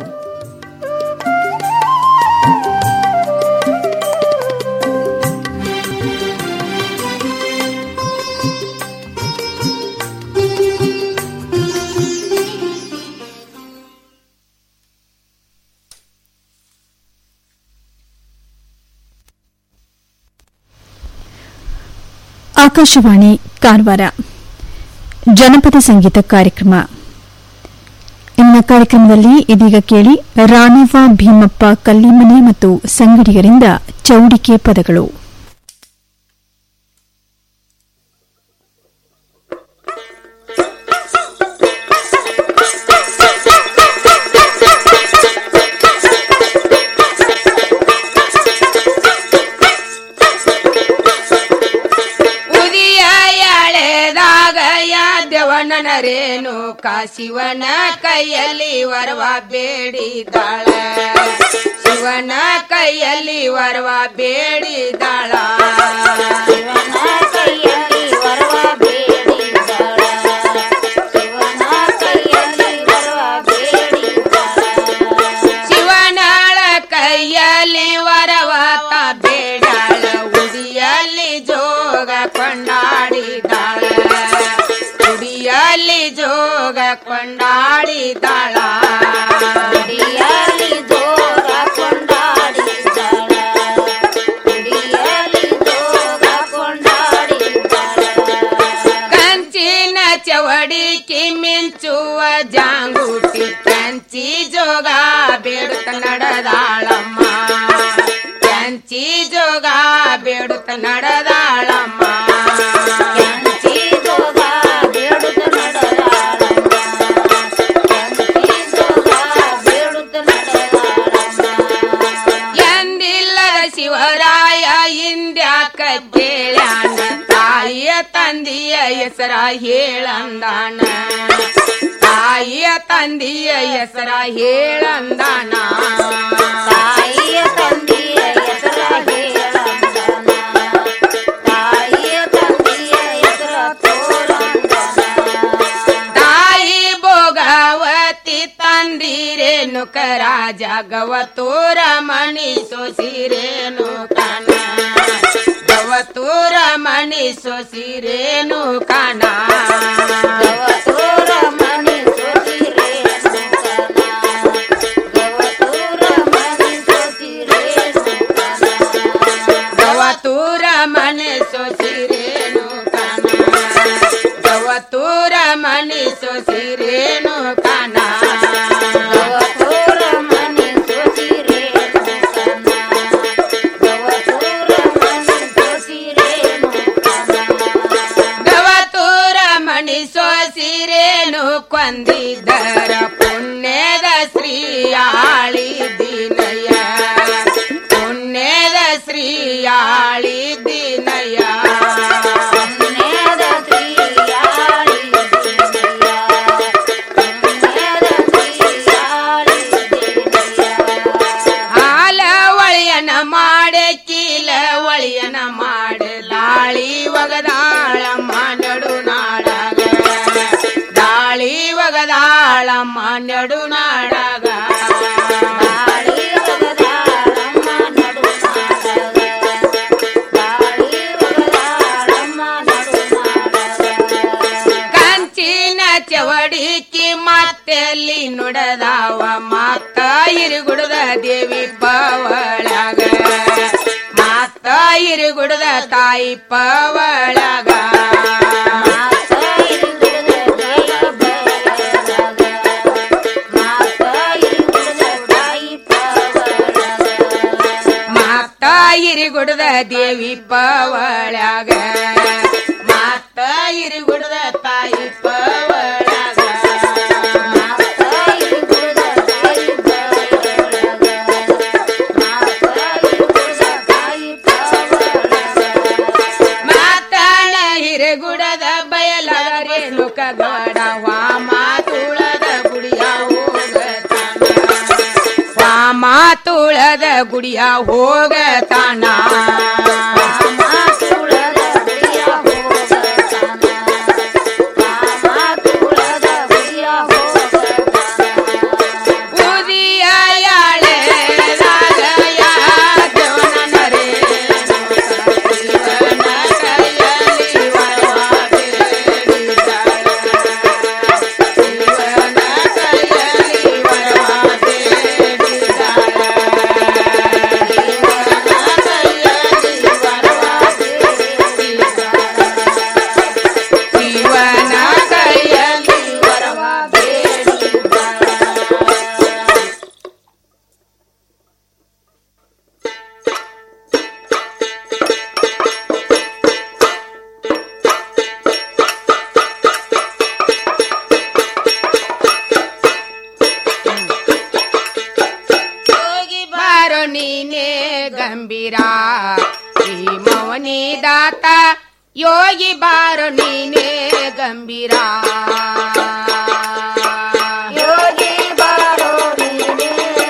[SPEAKER 2] ಆಕಾಶವಾಣಿ ಕಾರವಾರ ಜನಪದ ಸಂಗೀತ ಕಾರ್ಯಕ್ರಮ ಇನ್ನ ಕಾರ್ಯಕ್ರಮದಲ್ಲಿ ಇದೀಗ ಕೇಳಿ ರಾಣವ್ವ ಭೀಮಪ್ಪ ಕಲ್ಲಿಮನೆ ಮತ್ತು ಸಂಗಡಿಗರಿಂದ ಚೌಡಿಕೆ ಪದಗಳು
[SPEAKER 6] ಉದಿಯ ಎಳೆದಾಗ ಯಾದವನ ರೇಣು ಶಿವನ ಕೈಯಲ್ಲಿ ವರವ ಬೇಡಿದಾಳ ಶಿವನ ಕೈಯಲ್ಲಿ ವರವ ಬೇಡಿದಾಳ ಶಿವನ ಕೈಯಲ್ಲಿ ವರವ ಬೇಡಿದಾಳ ಶಿವನ ಕೈಯಲ್ಲಿ ವರವ ಶಿವನಾಳ ಕೈಯಲ್ಲಿ ವರವಾತ ಬೇಡಾಳ ಉಡಿಯಲ್ಲಿ ಜೋಗ ಕೊಂಡಾಡಿದಾಳ ಉಡಿಯಲ್ಲಿ ಜೋಗ ಕೊಂಡಾಡಿದಾಳ ಉಡಿಯಲ್ಲಿ ಜೋಗ ಕೊಂಡಾಡಿದಾಳ ಉಡಿಯಲ್ಲಿ ಜೋಗ ಕೊಂಡಾಡಿದಾಳ ಕಂಚಿನ ಚವಡಿಕಿ ಮಿಂಚುವ ಜಾಂಗುಟಿ ಕಂಚಿ ಜೋಗ ಬೇಡುತ್ತ ನಡೆದಾಳಮ್ಮ ಕಂಚಿ ಜೋಗ ಬೇಡುತ್ತ ನಡೆದಾಳಮ್ಮ ಕಂಚಿ ಜೋಗ ಬೇಡುತ್ತ ನಡೆದಾಳಮ್ಮ ಕಂಚಿ ಜೋಗ ಬೇಡುತ್ತ ಎಂದಿಲ್ಲದ ಶಿವರಾಯ ಇಂದ್ಯಾಕ ಕೇಳ್ಯಾನ ತಾಯಿಯ ತಂದೆಯ ಹೆಸರ ಹೇಳಂದಾನ ತಾಯಿಯ ತಂದೆಯ ಹೆಸರ ಹೇಳಂದಾನ ತಾಯಿಯ ತಂದೆಯ ಹೆಸರ ಹೇಳಂದಾನ ತಾಯಿಯ ತಂದೆಯ ಹೆಸರ ತಾಯಿ ಭೋಗವತಿ ತಂದಿರೇನು ಕರಾಜ ಗವತೂರ ಮಣಿ ಸೊಸಿರೇನು ಕಣ ಗವತೂರ ಮಣಿ ಸೊಸಿರೇನು ಕಣ ಗವತೂರ ಮಣಿ ಸೊಸಿರೇನು ಕಣ ಗವತೂರ ಮಣಿ ಸೊಸಿರೇನು ಗವತೂರ ಮಣಿ ಸೊಸಿರೇನು ಕಣ ಗವತೂರ ಮಣಿ ಸೊಸಿರೇನು ಕಣ ಗವತೂರ ಮಣಿ ಸೊಸಿರೇನು ಕಣ ಗವತೂರ ಮಣಿ ಸೊಸಿರೇನು ಗವತೂರ ಮಣಿ ಸೊಸಿರೇನು ಕೊಂದಿದ್ದರ ಪುಣ್ಯದ ಶ್ರೀಯಾಳಿ ದಿನಯ ಪುಣ್ಯದ ಶ್ರೀಯಾಳಿ ದಿನಯ ಪುಣ್ಯದ ಶ್ರೀಯಾಳಿ ಹಾಲ ಒಳಿಯನ ಮಾಡೆ ಕೀಲ ಒಳಿಯನ ಮಾಡೆ ದಾಳಿ ಒಗದಾಳಮ್ಮ ನಡು ನಾಡಾಗ ದಾಳಿ ಒಗದಾಳಮ್ಮ ನಡು ನಾಡಾಗ ದಾಳಿ ಒಗದಾಳಮ್ಮ ನಡು ನಾಡಾಗ ದಾಳಿ ಒಗದಾಳಮ್ಮ ನಡು ಕಂಚಿನ ಚವಡಿಕಿ ಮತ್ತೆಲ್ಲಿ ನುಡದಾವ ಮಾತ ಇರುಗುಡದ ದೇವಿ ಪವಳಗ ಮಾತ ಇರುಗುಡದ ತಾಯಿ ಪವಳಗ ಮಾತ ಇರುಗುಡದ ದೇವಿ ಪವಳಗ ಮಾತ ಇರುಗುಡದ ತಾಯಿ ಪವಳಗ ಮಾತಾಳ ಹಿರಗುಡದ ಬಯಲಾರೇನು ಕಗಡ ವಾಮ ತುಳದ ಗುಡಿಯ ಹೋಗತಾನ ವಾಮ ತುಳದ ಗುಡಿಯ ಹೋಗತಾನ ಉದಿಯ ಯಾಳೆ ರಾಗಯ ದೇವನನ ರೇ ಶಿವನ ಕೈಯಲ್ಲಿ ವರವ ಬೇಡಿದಾಳ. ಶಿವನ ಕೈಯಲ್ಲಿ ವರವ ಬೇಡಿದಾಳ. ಶಿವನ ಕೈಯಲ್ಲಿ ಗಂಭೀರ ಈ ಮೌನಿ ದಾತ ಯೋಗಿ ಬಾರೋ ನೀನೇ ಗಂಭೀರ ಯೋಗಿ ಬಾರೋ ನೀನೇ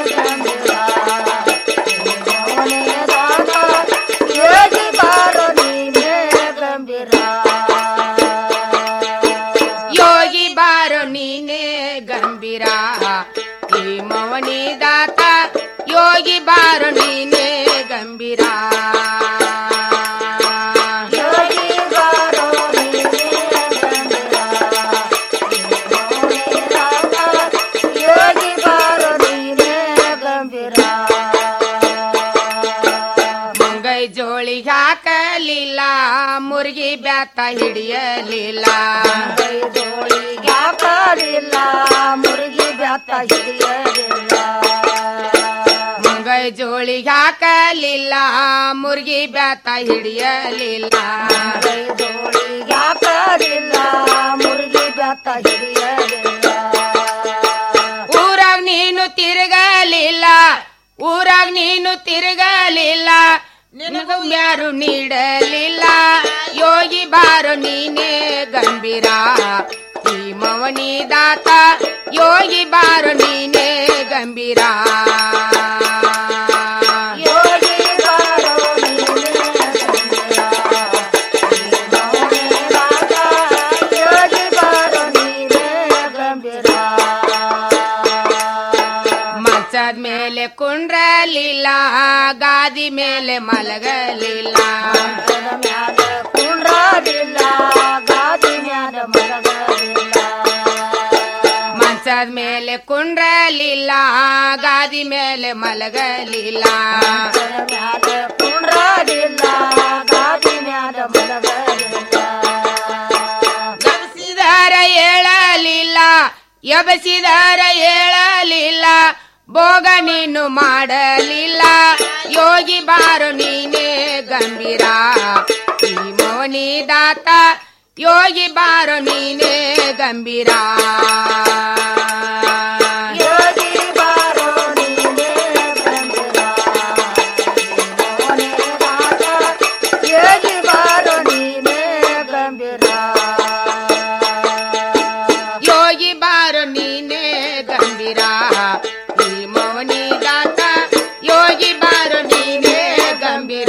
[SPEAKER 6] ಯೋಗಿ ಬಾರೋ ನೀನೇ ಗಂಭೀರ ಯೋಗಿ ಬಾರೋ ನೀನೇ ಗಂಭೀರ ಈ ಮೌನಿ ದಾತ ಯೋಗಿ ಬಾರೋ ನೀನೇ ಗಂಭೀರ ಯೋಗಿ ಬಾರೋ ನೀನೇ ಯೋಗಿ ಬಾರೋ ನೀನೇ ಗಂಭೀರ ಮುಂಗೈ ಜೋಳಿ ಹಾಕಲಿಲ್ಲ ಮುರುಗಿ ಬ್ಯಾತ ಹಿಡಿಯಲಿಲ್ಲ ಮುಂಗೈ ಜೋಳಿ ಹಾಕಲಿಲ್ಲ ಮುರುಗಿ ಬ್ಯಾತ ಹಿಡಿಯಲಿಲ್ಲ ಮುಂಗೈ ಜೋಳಿ ಹಾಕಲಿಲ್ಲ ಮುರುಗಿ ಬ್ಯಾತ ಹಿಡಿಯಲಿಲ್ಲ ಮುಂಗೈ ಜೋಳಿ ಹಾಕಲಿಲ್ಲ ಮುರುಗಿ ಬ್ಯಾತ ಹಿಡಿಯಲಿಲ್ಲ ಊರಾಗ ನೀನು ತಿರುಗಲಿಲ್ಲ ಊರಾಗ ನೀನು ತಿರುಗಲಿಲ್ಲ ನಿನಗೂ ಯಾರು ನೀಡಲಿಲ್ಲ ಯೋಗಿ ಬಾರೋ ನೀನೇ ಗಂಭೀರ ಈ ಮವನಿ ದಾತ ಯೋಗಿ ಬಾರೋ ನೀನೇ ಗಂಭೀರ ಯೋಗಿ ಬಾರೋ ಯೋಗಿ ಬಾರೋ ನೀನೇ ಗಂಭೀರ ಮಂಚದ ಮೇಲೆ ಕುಂಡ್ರಲಿಲ್ಲ ಗಾದಿ ಮೇಲೆ ಮಲಗಲಿಲ್ಲ ಕುಂಡ್ರಲಿಲ್ಲ ಗಾದಿ ಮೇಲೆ ಮಲಗಲಿಲ್ಲ ಮಂಚದ ಮೇಲೆ ಕುಂಡ್ರಲಿಲ್ಲ ಗಾದಿ ಮೇಲೆ ಮಲಗಲಿಲ್ಲ ಕುಂಡ್ರಲಿಲ್ಲ ಗಾದಿ ಮೇಲೆ ಮಲಗಲಿಲ್ಲ ಗಮಸಿದಾರ ಹೇಳಲಿಲ್ಲ ಎಬಸಿದಾರ ಹೇಳಲಿಲ್ಲ ಭೋಗ ನೀನು ಮಾಡಲಿಲ್ಲ ಯೋಗಿ ಬಾರೋ ನೀನೇ ಗಂಭೀರ ಈ ಮೋನಿ ದಾತ ಯೋಗಿ ಬಾರೋ ನೀನೇ ಗಂಭೀರ ಯೋಗಿ ಬಾರೋ ನೀನೇ ಯೋಗಿ ಬಾರೋ ನೀನೇ ಗಂಭೀರ ಯೋಗಿ ಬಾರೋ ನೀನೇ ಗಂಭೀರ ಈ ಮೌನಿ ದಾತ ಯೋಗಿ ಬಾರೋ ನೀನೇ ಗಂಭೀರ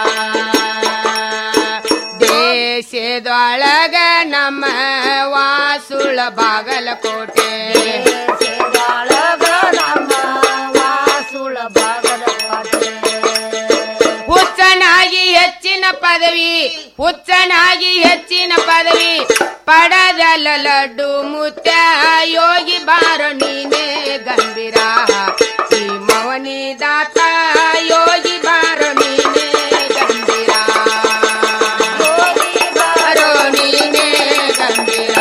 [SPEAKER 6] ದೇಶದೊಳಗ ನಮ್ಮ ವಾಸುಳ ಬಾಗಲಕೋಟೆ ದೇಶದೊಳಗ ನಮ್ಮ ವಾಸುಳ ಬಾಗಲಕೋಟೆ ಹುಚ್ಚನಾಗಿ ಹೆಚ್ಚಿನ ಪದವಿ ಹುಚ್ಚನಾಗಿ ಹೆಚ್ಚಿನ ಪದವಿ ಪಡದಲ ಲಡ್ಡು ಮುತ್ಯ ಯೋಗಿ ಬಾರೋ ನೀನೇ ಗಂಭೀರ ಈ ಮವನಿ ದಾತ ಯೋಗಿ ಬಾರೋ ನೀನೇ ಗಂಭೀರ ಯೋಗಿ ಬಾರೋ ನೀನೇ ಗಂಭೀರ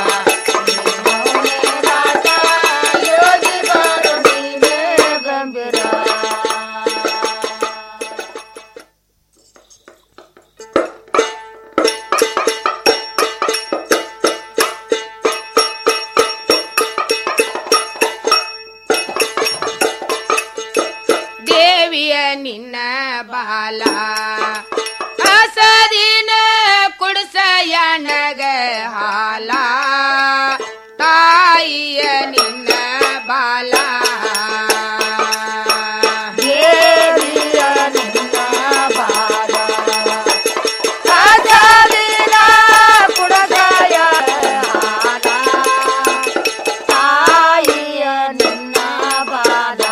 [SPEAKER 6] ಯೋಗಿ ಬಾರೋ ನೀನೇ ಗಂಭೀರ ದೇವಿಯ ನಿನ್ನ ಬಾಲ ಹಸದಿನ ಕುಡ್ಸಯನಗ ಹಾಲ ತಾಯಿಯ ನಿನ್ನ ಬಾಲ ದೇವಿಯ ನಿನ್ನ ಬಾಲ ಹಸದಿನ ಕುಡ್ಸಯ ಹಾಲ ತಾಯಿಯ ನಿನ್ನ ಬಾಲ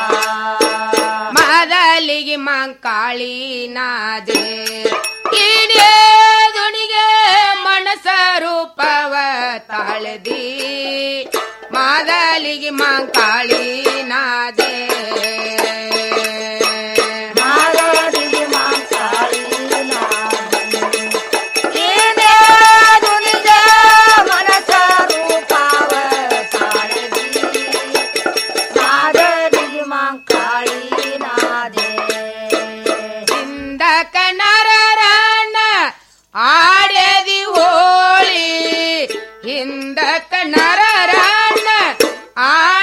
[SPEAKER 6] ಮೊದಲಿಗೆ ಮಂಕಾಳಿ ನಾದೆ ಇಡೇ ದುಣಿಗೆ ಮನಸ ರೂಪವ ತಾಳದಿ ಮೊದಲಿಗೆ ಮಂಕಾಳಿ ನಾದೆ ಮೊದಲಿಗೆ ಮಂಕಾಳಿ ಇಡೇ ದುಣಿಗೆ ಮನಸ ರೂಪವ ತಾಳದಿ ನಾದರಿಗೆ ಮಂಕಾಳಿ ನಾದೆ ಹಿಂದಕ ನರರಣ್ಣ ಆಡ್ಯದಿ ಹೋಳಿ ಹಿಂದಕ ನರರಣ್ಣ ಆ